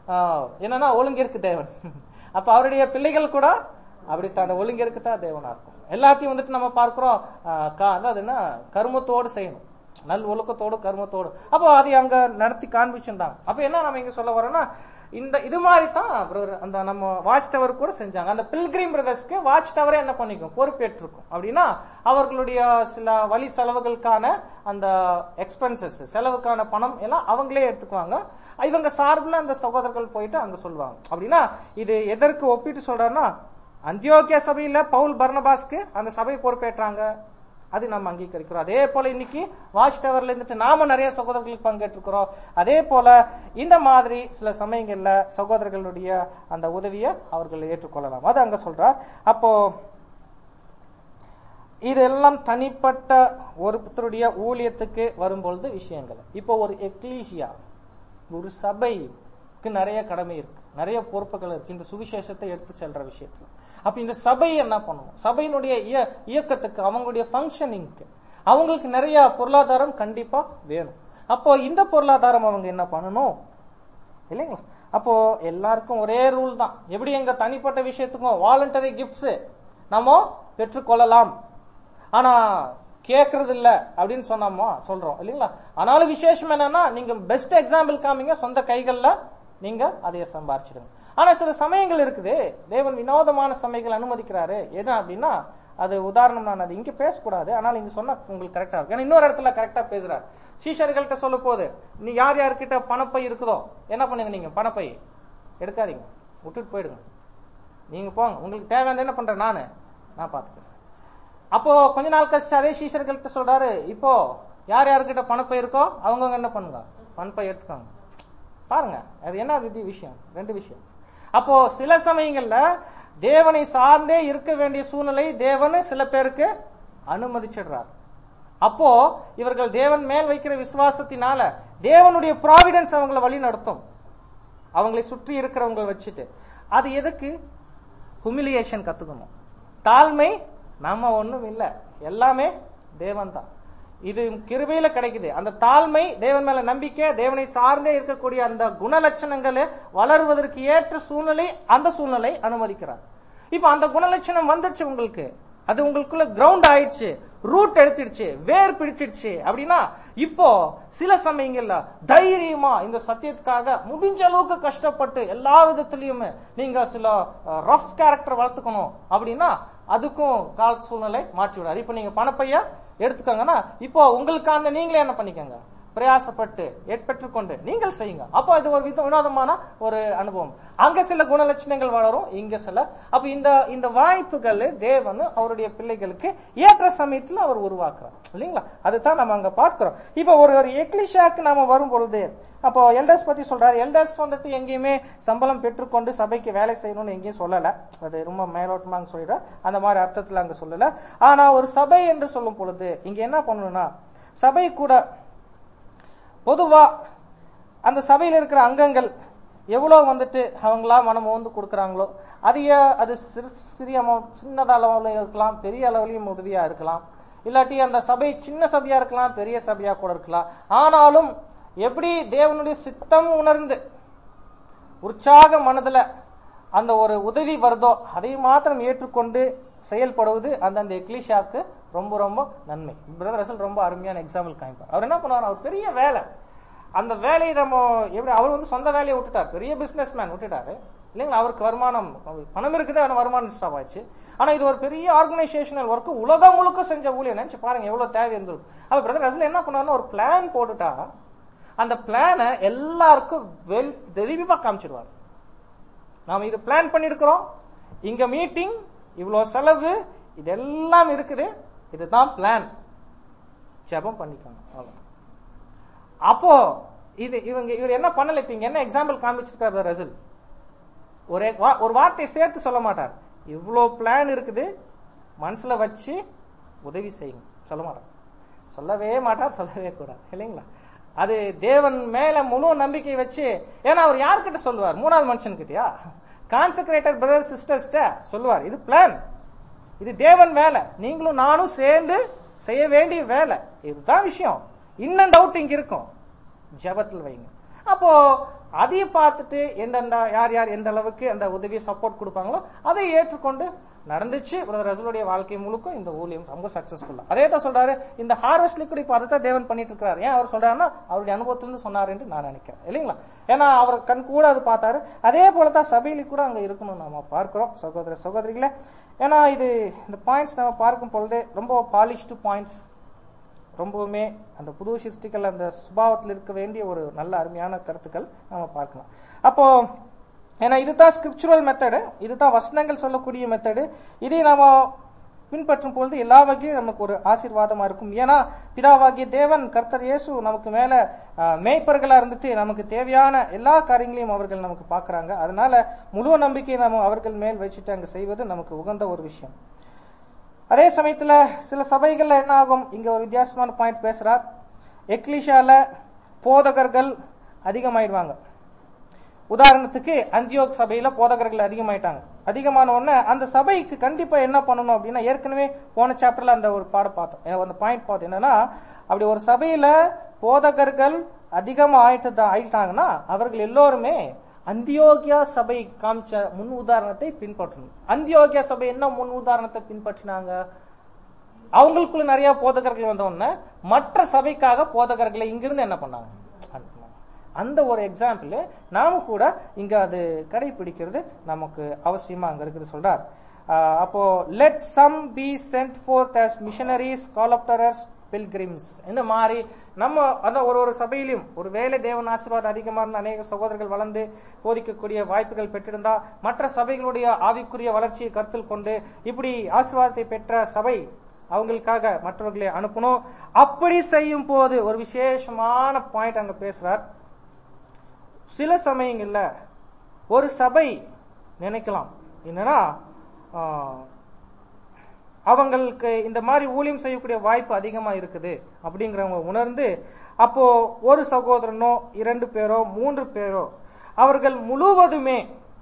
ஆஹ், என்னன்னா ஒழுங்கிற்கு தேவன் அப்ப அவருடைய பிள்ளைகள் கூட அப்படித்தான் ஒழுங்கிற்கு தான் தேவனா இருக்கும் எல்லாத்தையும் வந்துட்டு நம்ம பார்க்கிறோம் ஆஹ், கா- அதாவது என்ன கருமத்தோடு செய்யணும் நல் ஒழுக்கத்தோடு கருமத்தோடு அப்போ அதை அங்க நடத்தி காண்பிச்சிருந்தாங்க அப்ப என்ன நம்ம இங்க சொல்ல வரோம்னா இந்த இது மாதிரி தான் brother அந்த நம்ம வாட்ச் டவர் கூட செஞ்சாங்க அந்த பில்கிரிம் பிரதர்ஸ்க்கு வாட்ச் டவரே என்ன பண்ணிக்கும் பொறுப்பேற்றிருக்கும் அப்படின்னா அவர்களுடைய சில வழி செலவுகளுக்கான அந்த எக்ஸ்பென்சஸ் செலவுக்கான பணம் எல்லாம் அவங்களே எடுத்துக்குவாங்க இவங்க சார்பில் அந்த சகோதரர்கள் போயிட்டு அங்க சொல்லுவாங்க அப்படின்னா இது எதற்கு ஒப்பிட்டு சொல்றேன்னா அந்தியோக்கிய சபையில பவுல் பர்னபாஸ்க்கு அந்த சபை பொறுப்பேற்றாங்க அது நம்ம அங்கீகரிக்கிறோம் அதே போல இன்னைக்கு வாட்ச் டவர்ல இருந்துட்டு நாம நிறைய சகோதரர்களுக்கு பங்கேற்றுக்கிறோம் அதே போல இந்த மாதிரி சில சமயங்கள்ல சகோதரர்களுடைய அந்த உதவியை அவர்கள் ஏற்றுக்கொள்ளலாம் அது அங்க சொல்றார் அப்போ இதெல்லாம் தனிப்பட்ட ஒருத்தருடைய ஊழியத்துக்கு வரும்பொழுது விஷயங்கள் இப்போ ஒரு எக்லீசியா ஒரு சபைக்கு நிறைய கடமை இருக்கு நிறைய பொறுப்புகள் இருக்கு இந்த சுவிசேஷத்தை எடுத்து செல்ற விஷயத்துல அப்ப இந்த சபை என்ன பண்ணணும் சபையினுடைய இய- இயக்கத்துக்கு அவங்களுடைய ஃபங்க்ஷனிங்க்கு அவங்களுக்கு நிறைய பொருளாதாரம் கண்டிப்பா வேணும் அப்போ இந்த பொருளாதாரம் அவங்க என்ன பண்ணணும் இல்லைங்களா அப்போ எல்லாருக்கும் ஒரே ரூல் தான் எப்படி எங்க தனிப்பட்ட விஷயத்துக்கும் வாலண்டரி கிஃப்ட்ஸ் நம்ம பெற்றுக்கொள்ளலாம் ஆனா கேக்குறது இல்ல அப்படின்னு சொன்னோமா சொல்றோம் இல்லைங்களா ஆனாலும் விசேஷம் என்னன்னா நீங்க பெஸ்ட் எக்ஸாம்பிள் காமிங்க சொந்த கைகள்ல நீங்க அதைய சம்பாரிச்சிடுங்க ஆனா சில சமயங்கள் இருக்குது தேவன் வினோதமான சமயங்கள் அனுமதிக்கிறாரு என்ன அப்படின்னா அது உதாரணம் நான் அது இங்க பேசக்கூடாது ஆனால் இங்க சொன்னா உங்களுக்கு கரெக்டா இருக்கும் ஏன்னா இன்னொரு இடத்துல கரெக்டா பேசுறாரு சீஷர்கள்ட்ட சொல்ல போது நீ யார் யார்கிட்ட பணப்பை இருக்குதோ என்ன பண்ணுங்க நீங்க பணப்பை எடுக்காதீங்க விட்டுட்டு போயிடுங்க நீங்க போங்க உங்களுக்கு தேவையான என்ன பண்றேன் நானு நான் பாத்துக்கிறேன் அப்போ கொஞ்ச நாள் கழிச்சு அதே சீஷர்கள்ட்ட சொல்றாரு இப்போ யார் யாருக்கிட்ட பணப்பை இருக்கோ அவங்கவங்க என்ன பண்ணுங்க பணப்பை எடுத்துக்காங்க பாருங்க அது என்ன இது விஷயம் ரெண்டு விஷயம் அப்போ சில சமயங்கள்ல தேவனை சார்ந்தே இருக்க வேண்டிய சூழ்நிலை தேவன் சில பேருக்கு அனுமதிச்சிடுறார் அப்போ இவர்கள் தேவன் மேல் வைக்கிற விசுவாசத்தினால தேவனுடைய ப்ராவிடன்ஸ் அவங்கள வழி நடத்தும் அவங்களை சுற்றி இருக்கிறவங்க வச்சுட்டு அது எதுக்கு ஹுமிலியேஷன் கத்துக்கணும் தாழ்மை நம்ம ஒண்ணும் இல்ல எல்லாமே தேவன் தான் இது கிருபையில கிடைக்குது அந்த தாழ்மை தேவன் மேல நம்பிக்கை தேவனை சார்ந்தே இருக்கக்கூடிய அந்த குணலட்சணங்கள் வளருவதற்கு ஏற்ற சூழ்நிலை அந்த சூழ்நிலை அனுமதிக்கிறார் இப்ப அந்த குணலட்சணம் வந்துடுச்சு உங்களுக்கு அது உங்களுக்குள்ள கிரவுண்ட் ஆயிடுச்சு ரூட் எடுத்துடுச்சு வேர் பிடிச்சிடுச்சு அப்படின்னா இப்போ சில சமயங்கள்ல தைரியமா இந்த சத்தியத்துக்காக முடிஞ்ச அளவுக்கு கஷ்டப்பட்டு எல்லா விதத்திலயுமே நீங்க சில ரஃப் கேரக்டர் வளர்த்துக்கணும் அப்படின்னா அதுக்கும் கால சூழ்நிலை மாற்றி விடாது இப்ப நீங்க பணப்பைய எடுத்துக்கோங்கன்னா இப்போ உங்களுக்கான நீங்களே என்ன பண்ணிக்கோங்க பிரயாசப்பட்டு ஏற்பெற்றுக்கொண்டு நீங்கள் செய்யுங்க அப்போ இது ஒரு வித வினோதமான ஒரு அனுபவம் அங்க சில குணலட்சணங்கள் வளரும் இங்க சில அப்ப இந்த இந்த வாய்ப்புகள் தேவன் அவருடைய பிள்ளைகளுக்கு ஏற்ற சமயத்துல அவர் உருவாக்குறார் இல்லைங்களா அதுதான் நம்ம அங்க பார்க்கிறோம் இப்ப ஒரு ஒரு எக்லிஷாக்கு நாம வரும் பொழுது அப்போ எல்டர்ஸ் பத்தி சொல்றாரு எல்டர்ஸ் வந்துட்டு எங்கேயுமே சம்பளம் பெற்றுக்கொண்டு சபைக்கு வேலை செய்யணும்னு எங்கேயும் சொல்லல அது ரொம்ப மேலோட்டமா சொல்லிடுற அந்த மாதிரி அர்த்தத்துல அங்க சொல்லல ஆனா ஒரு சபை என்று சொல்லும் பொழுது இங்க என்ன பண்ணணும்னா சபை கூட பொதுவா அந்த சபையில் இருக்கிற அங்கங்கள் எவ்வளவு வந்துட்டு அவங்களா மனம் வந்து கொடுக்கறாங்களோ அதிக அது சிறு சிறிய amount, சின்னத அளவுல இருக்கலாம் பெரிய அளவுலயும் உதவியா இருக்கலாம் இல்லாட்டி அந்த சபை சின்ன சபையா இருக்கலாம் பெரிய சபையா கூட இருக்கலாம் ஆனாலும் எப்படி தேவனுடைய சித்தம் உணர்ந்து உற்சாக மனதுல அந்த ஒரு உதவி வருதோ அதை மாத்திரம் ஏற்றுக்கொண்டு செயல்படுவது அந்தந்த எக்லிஷாக்கு ரொம்ப ரொம்ப நன்மை பிரதர் ரசல் ரொம்ப அருமையான எக்ஸாம்பிள் காமிப்பார் அவர் என்ன பண்ணுவார் அவர் பெரிய வேலை அந்த வேலையை நம்ம எப்படி அவர் வந்து சொந்த வேலையை விட்டுட்டார் பெரிய பிசினஸ் மேன் விட்டுட்டாரு இல்லைங்களா அவருக்கு வருமானம் அவருக்கு பணம் இருக்குது அவன வருமானம் ஸ்டாப் ஆச்சு ஆனா இது ஒரு பெரிய ஆர்கனைசேஷனல் ஒர்க் உலகம் முழுக்க செஞ்ச ஊழியம் நினைச்சு பாருங்க எவ்வளவு தேவை இருந்தது அப்ப பிரதர் ரசல் என்ன பண்ணாருன்னா ஒரு பிளான் போட்டுட்டா அந்த பிளானை எல்லாருக்கும் வெல் தெளிவா காமிச்சிடுவார் நாம இது பிளான் பண்ணிருக்கிறோம் இங்க மீட்டிங் இவ்வளவு செலவு இதெல்லாம் இருக்குது இதுதான் பிளான் ஜெபம் பண்ணிக்கோங்க அவ்வளவுதான். அப்போ இது இவங்க இவர் என்ன பண்ணல இப்ப இங்க என்ன எக்ஸாம்பிள் காமிச்சிருக்காரு ரசல் ஒரே வா- ஒரு வார்த்தையை சேர்த்து சொல்ல மாட்டார் இவ்வளோ பிளான் இருக்குது மனசுல வச்சு உதவி செய்யுங்க சொல்ல மாட்டார் சொல்லவே மாட்டார் சொல்லவே கூடாது இல்லைங்களா அது தேவன் மேல முழு நம்பிக்கை வச்சு ஏன்னா அவர் யார்கிட்ட சொல்லுவார் மூணாவது மனுஷன் கிட்டயா கான்செக்ரேட்டர் பிரதர் சிஸ்டர்ஸ்ட சொல்லுவார் இது பிளான் இது தேவன் வேலை நீங்களும் நானும் சேர்ந்து செய்ய வேண்டிய வேலை இதுதான் விஷயம் இன்னும் டவுட் இங்க இருக்கும் ஜெபத்தில் வைங்க அப்போ அதையும் பார்த்துட்டு எந்தெந்த யார் யார் எந்த அளவுக்கு அந்த உதவி சப்போர்ட் கொடுப்பாங்களோ அதை ஏற்றுக்கொண்டு நடந்துச்சு பிரதர் ரசூலுடைய வாழ்க்கை முழுக்க இந்த ஊழியம் ரொம்ப சக்சஸ்ஃபுல்லா அதே தான் சொல்றாரு இந்த ஹார்வெஸ்ட்ல கூட இப்ப அதை தேவன் பண்ணிட்டு இருக்காரு ஏன் அவர் சொல்றாருன்னா அவருடைய அனுபவத்திலிருந்து சொன்னாரு என்று நான் நினைக்கிறேன் இல்லைங்களா ஏன்னா அவர் கண் கூட அது பார்த்தாரு அதே போலதான் சபையில கூட அங்க இருக்கணும் நாம பார்க்கிறோம் சகோதர சகோதரிகளே ஏன்னா இது இந்த பாயிண்ட்ஸ் நம்ம பார்க்கும் பொழுது ரொம்ப பாலிஷ்டு பாயிண்ட்ஸ் ரொம்பவுமே அந்த புது சிருஷ்டிகள் அந்த சுபாவத்தில் இருக்க வேண்டிய ஒரு நல்ல அருமையான கருத்துக்கள் நம்ம பார்க்கலாம் அப்போ ஏன்னா இதுதான் ஸ்கிரிப்சுரல் மெத்தடு இதுதான் வசனங்கள் சொல்லக்கூடிய மெத்தடு இதை நாம பின்பற்றும் பொழுது எல்லா வகையும் நமக்கு ஒரு ஆசீர்வாதமா இருக்கும் ஏன்னா பிதாவாகிய தேவன் கர்த்தர் இயேசு நமக்கு மேல அஹ், மேய்ப்பர்களா இருந்துட்டு நமக்கு தேவையான எல்லா காரியங்களையும் அவர்கள் நமக்கு பார்க்கறாங்க அதனால முழு நம்பிக்கை நாம அவர்கள் மேல் வச்சுட்டு அங்க செய்வது நமக்கு உகந்த ஒரு விஷயம் அதே சமயத்துல சில சபைகள்ல என்ன ஆகும் இங்க ஒரு வித்தியாசமான பாயிண்ட் பேசுறார் எக்லிஷால போதகர்கள் அதிகமாயிடுவாங்க உதாரணத்துக்கு அந்தியோக் சபையில போதகர்கள் அதிகமாயிட்டாங்க அதிகமான உடனே அந்த சபைக்கு கண்டிப்பா என்ன பண்ணணும் அப்படின்னா ஏற்கனவே போன சாப்டர்ல அந்த ஒரு பாடம் பார்த்தோம் ஏன்னா அந்த பாயிண்ட் பார்த்தோம் என்னன்னா அப்படி ஒரு சபையில போதகர்கள் அதிகமா ஆயிட்டு ஆயிட்டாங்கன்னா அவர்கள் எல்லோருமே அந்தியோகியா சபை காமிச்ச முன் உதாரணத்தை பின்பற்றணும் அந்தியோகியா சபை என்ன முன் உதாரணத்தை பின்பற்றினாங்க அவங்களுக்குள்ள நிறைய போதகர்கள் வந்த உடனே மற்ற சபைக்காக போதகர்களை இங்கிருந்து என்ன பண்ணாங்க அனுப்புனாங்க. அந்த ஒரு எக்ஸாம்பிள் நாம கூட இங்க அது கடைபிடிக்கிறது நமக்கு அவசியமா அங்க இருக்குது சொல்றார் ஆஹ் அப்போ let some be sent forth as missionaries colporteurs pilgrims இந்த மாதிரி நம்ம அந்த ஒரு ஒரு சபையிலும் ஒரு வேலை தேவன் ஆசீர்வாதம் அதிகமா இருந்த அநேக சகோதரர்கள் வளர்ந்து போதிக்கக்கூடிய வாய்ப்புகள் பெற்றிருந்தா மற்ற சபைகளுடைய ஆவிக்குரிய வளர்ச்சியை கருத்தில் கொண்டு இப்படி ஆசீர்வாதத்தை பெற்ற சபை அவங்களுக்காக மற்றவர்களை அனுப்பணும் அப்படி செய்யும் போது ஒரு விசேஷமான பாயிண்ட் அங்க பேசுறார் சில சமயங்கள்ல ஒரு சபை நினைக்கலாம் என்னன்னா ஆஹ், அவங்களுக்கு இந்த மாதிரி ஊழியம் செய்யக்கூடிய வாய்ப்பு அதிகமா இருக்குது அப்படிங்கிறவங்க உணர்ந்து அப்போ ஒரு சகோதரனோ இரண்டு பேரோ மூன்று பேரோ அவர்கள் முழுவதுமே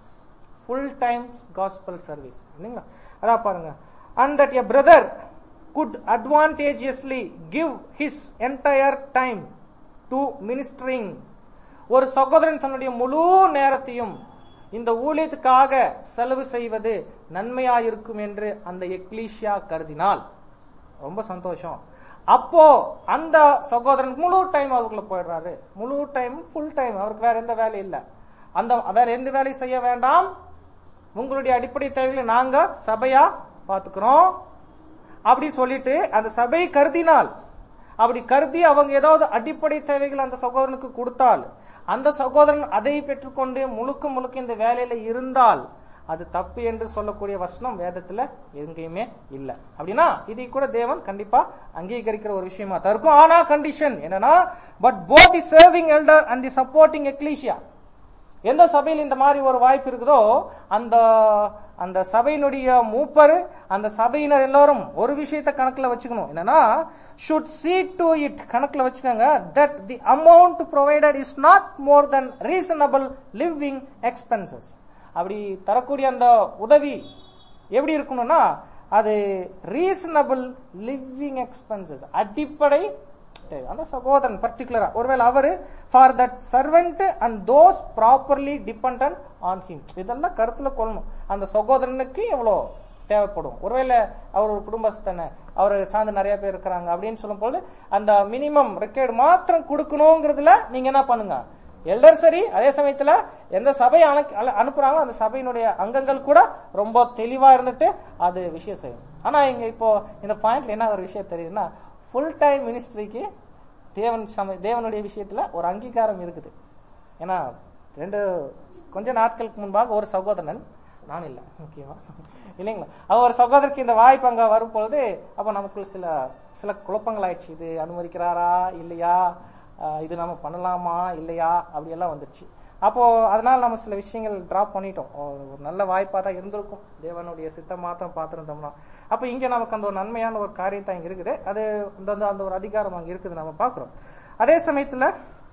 ஃபுல் டைம் காஸ்பல் சர்வீஸ் இல்லைங்களா அதான் பாருங்க and that a brother could advantageously give his entire time to ministering ஒரு சகோதரன் தன்னுடைய முழு நேரத்தையும் இந்த ஊழியத்துக்காக செலவு செய்வது நன்மையாயிருக்கும் என்று அந்த எக்லீஷியா கருதினால் ரொம்ப சந்தோஷம் அப்போ அந்த சகோதரன் முழு டைம் அவருக்குள்ள போயிடுறாரு முழு டைம் ஃபுல் டைம் அவருக்கு வேற எந்த வேலை இல்ல அந்த வேற எந்த வேலையும் செய்ய வேண்டாம் உங்களுடைய அடிப்படை தேவைகளை நாங்க சபையா பாத்துக்கிறோம் அப்படி சொல்லிட்டு அந்த சபை கருதினால் அப்படி கருதி அவங்க ஏதாவது அடிப்படை தேவைகள் அந்த சகோதரனுக்கு கொடுத்தால் அந்த சகோதரன் அதை பெற்றுக்கொண்டு முழுக்க முழுக்க இந்த வேலையில இருந்தால் அது தப்பு என்று சொல்லக்கூடிய வசனம் வேதத்துல எங்கேயுமே இல்ல அப்படின்னா இதை கூட தேவன் கண்டிப்பா அங்கீகரிக்கிற ஒரு விஷயமா தான் இருக்கும் ஆனா கண்டிஷன் என்னன்னா but both the serving elder and the supporting ecclesia எந்த சபையில் இந்த மாதிரி ஒரு வாய்ப்பு இருக்குதோ அந்த அந்த சபையினுடைய மூப்பர் அந்த சபையினர் எல்லாரும் ஒரு விஷயத்தை கணக்குல வச்சுக்கணும் என்னன்னா should see to it கணக்குல வச்சுக்கோங்க that the amount provided is not more than reasonable living expenses அப்படி தரக்கூடிய அந்த உதவி எப்படி இருக்கணும்னா அது ரீசனபிள் லிவிங் எக்ஸ்பென்சஸ் அடிப்படை தேவை. அந்த சகோதரன் பர்டிகுலரா ஒருவேளை அவரு for that servant and those properly depend on him இதெல்லாம் கருத்துல கொள்ளணும் அந்த சகோதரனுக்கு எவ்வளோ தேவைப்படும் ஒருவேளை அவர் ஒரு குடும்பஸ்தனை அவர் சார்ந்து நிறைய பேர் இருக்கிறாங்க அப்படின்னு சொல்லும்போது அந்த மினிமம் ரெக்கார்டு மாத்திரம் கொடுக்கணுங்கிறதுல நீங்க என்ன பண்ணுங்க எல்லரும் சரி அதே சமயத்துல எந்த சபை அனுப்ப- அல- அனுப்புறாங்களோ அந்த சபையினுடைய அங்கங்கள் கூட ரொம்ப தெளிவா இருந்துட்டு அது விஷயம் செய்யும் ஆனா இங்க இப்போ இந்த பாயிண்ட்ல என்ன ஒரு விஷயம் தெரியுதுன்னா ஃபுல் டைம் மினிஸ்ட்ரிக்கு தேவன் சம தேவனுடைய விஷயத்துல ஒரு அங்கீகாரம் இருக்குது ஏன்னா ரெண்டு கொஞ்ச நாட்களுக்கு முன்பாக ஒரு சகோதரன் நான் இல்ல முக்கியமா இல்லைங்களா அவர் ஒரு சகோதரருக்கு இந்த வாய்ப்பு அங்க வரும் பொழுது அப்ப நமக்குள்ள சில சில குழப்பங்கள் ஆயிடுச்சு இது அனுமதிக்கிறாரா இல்லையா ஆஹ் இது நம்ம பண்ணலாமா இல்லையா அப்படி எல்லாம் வந்துருச்சு அப்போ அதனால நம்ம சில விஷயங்கள் டிராப் பண்ணிட்டோம் ஒரு ஒரு நல்ல வாய்ப்பா தான் இருந்திருக்கும் தேவனுடைய சித்தம் மாத்திரம் பார்த்திருந்தோம்னா அப்ப இங்க நமக்கு அந்த ஒரு நன்மையான ஒரு காரியம் தான் இங்க இருக்குது அது அந்த அந்த- அந்த ஒரு அதிகாரம் அங்க இருக்குது நம்ம பாக்குறோம் அதே சமயத்துல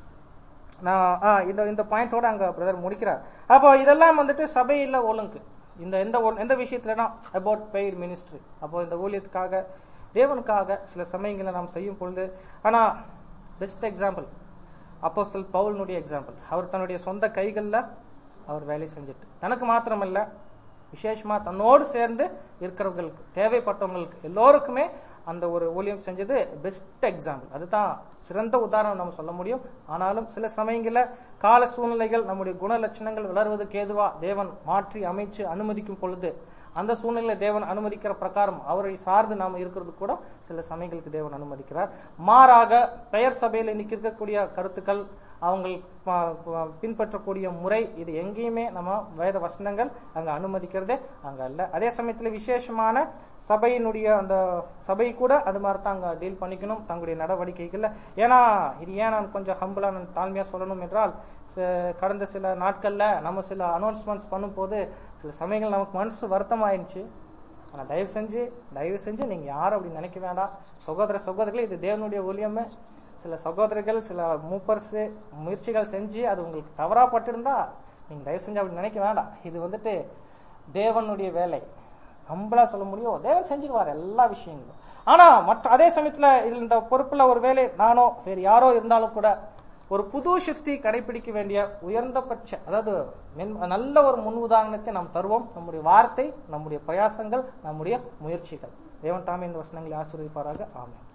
நான் ஆ, இந்த இந்த பாயிண்டோட அங்க பிரதர் முடிக்கிறார் அப்போ இதெல்லாம் வந்துட்டு சபையில ஒழுங்கு இந்த எந்த ஒழு- எந்த விஷயத்துலனா அபவுட் பெய்ட் மினிஸ்ட்ரி அப்போ இந்த ஊழியத்துக்காக தேவனுக்காக சில சமயங்களை நாம் செய்யும் பொழுது ஆனா பெஸ்ட் எக்ஸாம்பிள் அப்போஸ்தல் பவுலினுடைய எக்ஸாம்பிள் அவர் தன்னுடைய சொந்த கைகள்ல அவர் வேலை செஞ்சுட்டு தனக்கு மாத்திரமல்ல விசேஷமா தன்னோடு சேர்ந்து இருக்கிறவங்களுக்கு தேவைப்பட்டவங்களுக்கு எல்லோருக்குமே அந்த ஒரு ஊழியம் செஞ்சது பெஸ்ட் எக்ஸாம்பிள் அதுதான் சிறந்த உதாரணம் நம்ம சொல்ல முடியும் ஆனாலும் சில சமயங்கள்ல கால சூழ்நிலைகள் நம்முடைய குண லட்சணங்கள் வளர்வதற்கு ஏதுவா தேவன் மாற்றி அமைச்சு அனுமதிக்கும் பொழுது அந்த சூழ்நிலை தேவன் அனுமதிக்கிற பிரகாரம் அவரை சார்ந்து நாம் இருக்கிறது கூட சில சமயங்களுக்கு தேவன் அனுமதிக்கிறார் மாறாக பெயர் சபையில் நிற்கக்கூடிய கருத்துக்கள் அவங்க ப- ப- பின்பற்றக்கூடிய முறை இது எங்கேயுமே நம்ம வேத வசனங்கள் அங்க அனுமதிக்கிறதே அங்க அல்ல அதே சமயத்துல விசேஷமான சபையினுடைய அந்த சபை கூட அது மாதிரி தான் அங்க டீல் பண்ணிக்கணும் தங்களுடைய நடவடிக்கைகள்ல ஏன்னா இது ஏன் நான் கொஞ்சம் ஹம்பிளா நான் தாழ்மையா சொல்லணும் என்றால் ச- கடந்த சில நாட்கள்ல நம்ம சில அனௌன்ஸ்மெண்ட்ஸ் பண்ணும்போது சில சமயங்கள் நமக்கு மனசு வருத்தம் ஆயிடுச்சு ஆனா தயவு செஞ்சு தயவு செஞ்சு நீங்க யாரும் அப்படி நினைக்க வேண்டாம் சகோதர சகோதரிகளே இது தேவனுடைய ஊழியமே சில சகோதரர்கள் சில மூப்பர்ஸ் முயற்சிகள் செஞ்சு அது உங்களுக்கு தவறா பட்டிருந்தா நீங்க தயவு செஞ்சு அப்படி நினைக்க வேண்டாம் இது வந்துட்டு தேவனுடைய வேலை நம்மளா சொல்ல முடியும் தேவன் செஞ்சுக்குவார் எல்லா விஷயங்களும் ஆனா மற்ற அதே சமயத்துல இதுல இந்த பொறுப்புல ஒரு வேலை நானோ வேறு யாரோ இருந்தாலும் கூட ஒரு புது சிருஷ்டி கடைபிடிக்க வேண்டிய உயர்ந்தபட்ச அதாவது மென்- நல்ல ஒரு முன் உதாரணத்தை நாம் தருவோம் நம்முடைய வார்த்தை நம்முடைய பிரயாசங்கள் நம்முடைய முயற்சிகள் தேவன் தாமே இந்த வசனங்களை ஆசீர்வதிப்பாராக ஆமென்